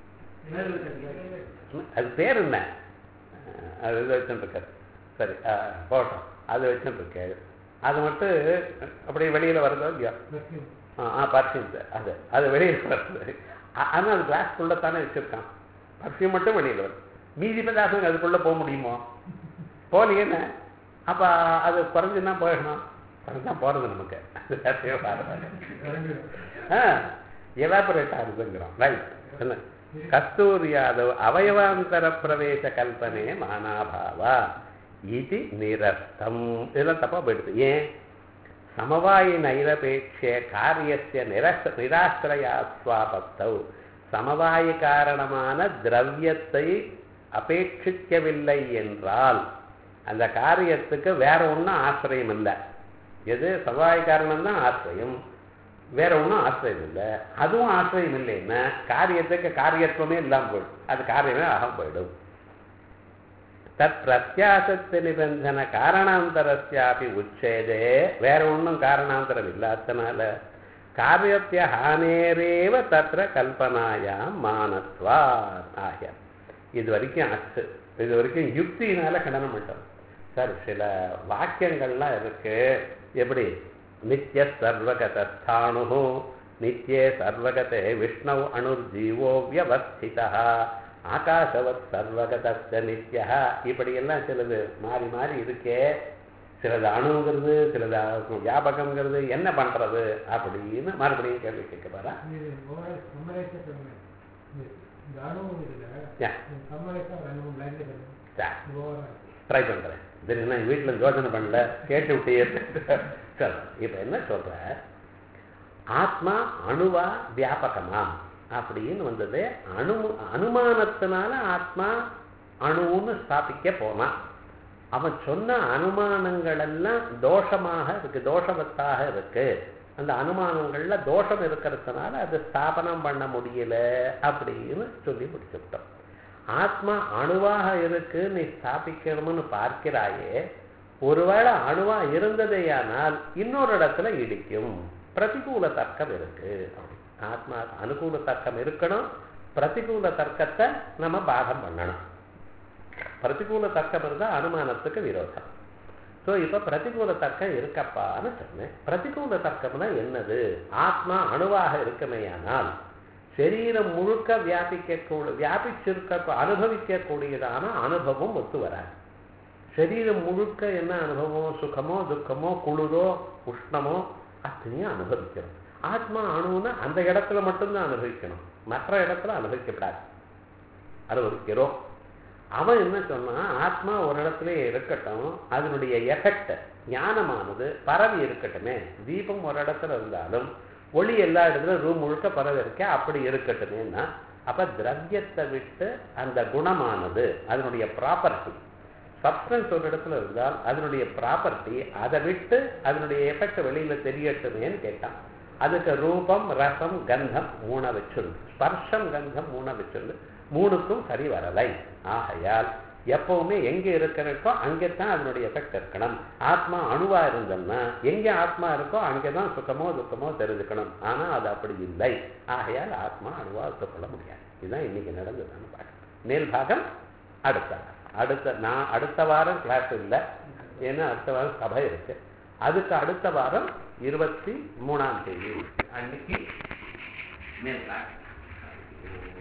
அது பேர் என்ன அது இது வச்சுருக்காரு சரி போட்டோம் அது வச்சுருக்காரு அது மட்டும் அப்படியே வெளியில் வருதோ இல்லையா ஆ பர்ஃப்யூம் அது அது வெளியில் வருது ஆனால் அது கிளாஸ்க்குள்ளே தானே வச்சுருக்கான் பர்ஃப்யூம் மட்டும் வெளியில் வருது மீதி பதார்த்தங்கள் அதுக்குள்ள போக முடியுமோ போகலையேன்னு அப்ப அது குறைஞ்சுன்னா போயிடணும் குறைஞ்சா போறது நமக்கு அது வேறையே வராது. ஆ எவாபரேட் ஆகுதுங்கிறோம் ரைட் என்ன கஸ்தூரி யாதவ் அவயவாந்தர பிரவேச கல்பனே மானாபாவா இது நிரஸ்தம் இதெல்லாம் தப்பா போயிடுது ஏன் சமவாயி நைரபேட்ச காரியஸ்ய நிரஸ் நிராசிரயாஸ்வாபத்தௌ சமவாயி காரணமான திரவியத்தை அபேட்சிக்கவில்லை என்றால் அந்த காரியத்துக்கு வேற ஒன்றும் ஆசிரியம் இல்லை எது சமவாய காரணம் தான் ஆசிரியம் வேற ஒன்றும் ஆசிரியம் இல்லை அதுவும் ஆசிரியம் இல்லைன்னா காரியத்துக்கு காரியத்துவமே இல்லாமல் போயிடும் அது காரியமே ஆக போயிடும் தத் பிரத்யாசத்து நிபந்தன காரணாந்தரஸ்யாபி உச்சேதே வேற ஒன்றும் காரணாந்தரம் இல்லாதனால காரியத்திய ஹானேரேவ தத்திர கல்பனாயாம் மானத்வா ஆகிய இது வரைக்கும் அச்சு இது வரைக்கும் யுக்தியினால கண்டனம் பண்ணிட்டோம் சார் சில வாக்கியங்கள்லாம் இருக்கு எப்படி நித்திய சர்வகதாணு நித்தியே சர்வகதே விஷ்ணு அணுர் ஜீவோ வியவஸ்திதா ஆகாசவத் சர்வகதஸ்த நித்யா இப்படியெல்லாம் சிலது மாறி மாறி இருக்கே சிலது அணுங்கிறது சிலது வியாபகங்கிறது என்ன பண்றது அப்படின்னு மறுபடியும் கேள்வி கேட்க போறா இது ஓவர் சம்மரைஸா சொல்லுங்க இது இந்த அணுவும் இதுல Yeah. சம்மரைஸா ரெண்டு மூணு லைன்ல சொல்லுங்க சரி இது ஓவரா ட்ரை பண்ணுறேன் இது என்ன வீட்டில் யோசனை பண்ணல கேட்டு விட்டே சரி இப்போ என்ன சொல்ற ஆத்மா அணுவா வியாபகமா அப்படின்னு வந்தது அணு அனுமானத்தினால ஆத்மா அணுன்னு ஸ்தாபிக்க போனான் அவன் சொன்ன அனுமானங்கள் எல்லாம் தோஷமாக இருக்கு தோஷவத்தாக இருக்கு அந்த அனுமானங்கள்ல தோஷம் இருக்கிறதுனால அது ஸ்தாபனம் பண்ண முடியல அப்படின்னு சொல்லி முடிச்சுட்டோம் ஆத்மா அணுவாக இருக்கு நீ ஸ்தாபிக்கணும்னு பார்க்கிறாயே ஒருவேளை அணுவா இருந்ததேயானால் இன்னொரு இடத்துல இடிக்கும் பிரதிகூல தர்க்கம் இருக்கு ஆத்மா அனுகூல தர்க்கம் இருக்கணும் பிரதிகூல தர்க்கத்தை நம்ம பாகம் பண்ணணும் பிரதிகூல தர்க்கம் இருந்தால் அனுமானத்துக்கு விரோதம் ஸோ இப்போ பிரதிகூல தர்க்கம் இருக்கப்பான்னு சொன்னேன் பிரதிகூல தர்க்கம்னா என்னது ஆத்மா அணுவாக இருக்குமேயானால் சரீரம் முழுக்க வியாபிக்க வியாபிச்சிருக்க அனுபவிக்கக்கூடியதான அனுபவம் ஒத்து வராது சரீரம் முழுக்க என்ன அனுபவம் சுகமோ துக்கமோ குளிரோ உஷ்ணமோ அத்தனையும் அனுபவிக்கிறோம் ஆத்மா அணுன்னா அந்த இடத்துல மட்டும்தான் அனுபவிக்கணும் மற்ற இடத்துல அனுபவிக்கப்படாது அனுபவிக்கிறோம் அவன் என்ன சொன்னான் ஆத்மா ஒரு இடத்துல இருக்கட்டும் அதனுடைய எஃபெக்ட் ஞானமானது பரவி இருக்கட்டுமே தீபம் ஒரு இடத்துல இருந்தாலும் ஒளி எல்லா இடத்துலையும் ரூம் முழுக்க பரவி இருக்க அப்படி இருக்கட்டுமேன்னா அப்ப திரவியத்தை விட்டு அந்த குணமானது அதனுடைய ப்ராப்பர்ட்டி சப்ஸ்டன்ஸ் ஒரு இடத்துல இருந்தால் அதனுடைய ப்ராப்பர்ட்டி அதை விட்டு அதனுடைய எஃபெக்ட் வெளியில தெரியட்டுமேன்னு கேட்டான் அதுக்கு ரூபம் ரசம் கந்தம் மூணை வச்சுள்ளு ஸ்பர்ஷம் கந்தம் மூணை வச்சுள்ளு மூணுக்கும் சரி வரலை ஆகையால் எப்பவுமே எங்க இருக்கிறக்கோ அங்கே தான் அதனுடைய எஃபெக்ட் இருக்கணும் ஆத்மா அணுவா இருந்தோம்னா எங்க ஆத்மா இருக்கோ அங்கேதான் சுகமோ துக்கமோ தெரிஞ்சுக்கணும் ஆனா அது அப்படி இல்லை ஆகையால் ஆத்மா அணுவா ஒத்துக்கொள்ள முடியாது இதுதான் இன்னைக்கு நடந்ததுன்னு பார்க்கணும் மேல் பாகம் அடுத்த வாரம். அடுத்த நான் அடுத்த வாரம் கிளாஸ் இல்லை ஏன்னா அடுத்த வாரம் சபை இருக்கு அதுக்கு அடுத்த வாரம் இருபத்தி மூணாம் தேதி அன்னைக்கு மேல் கிளாஸ்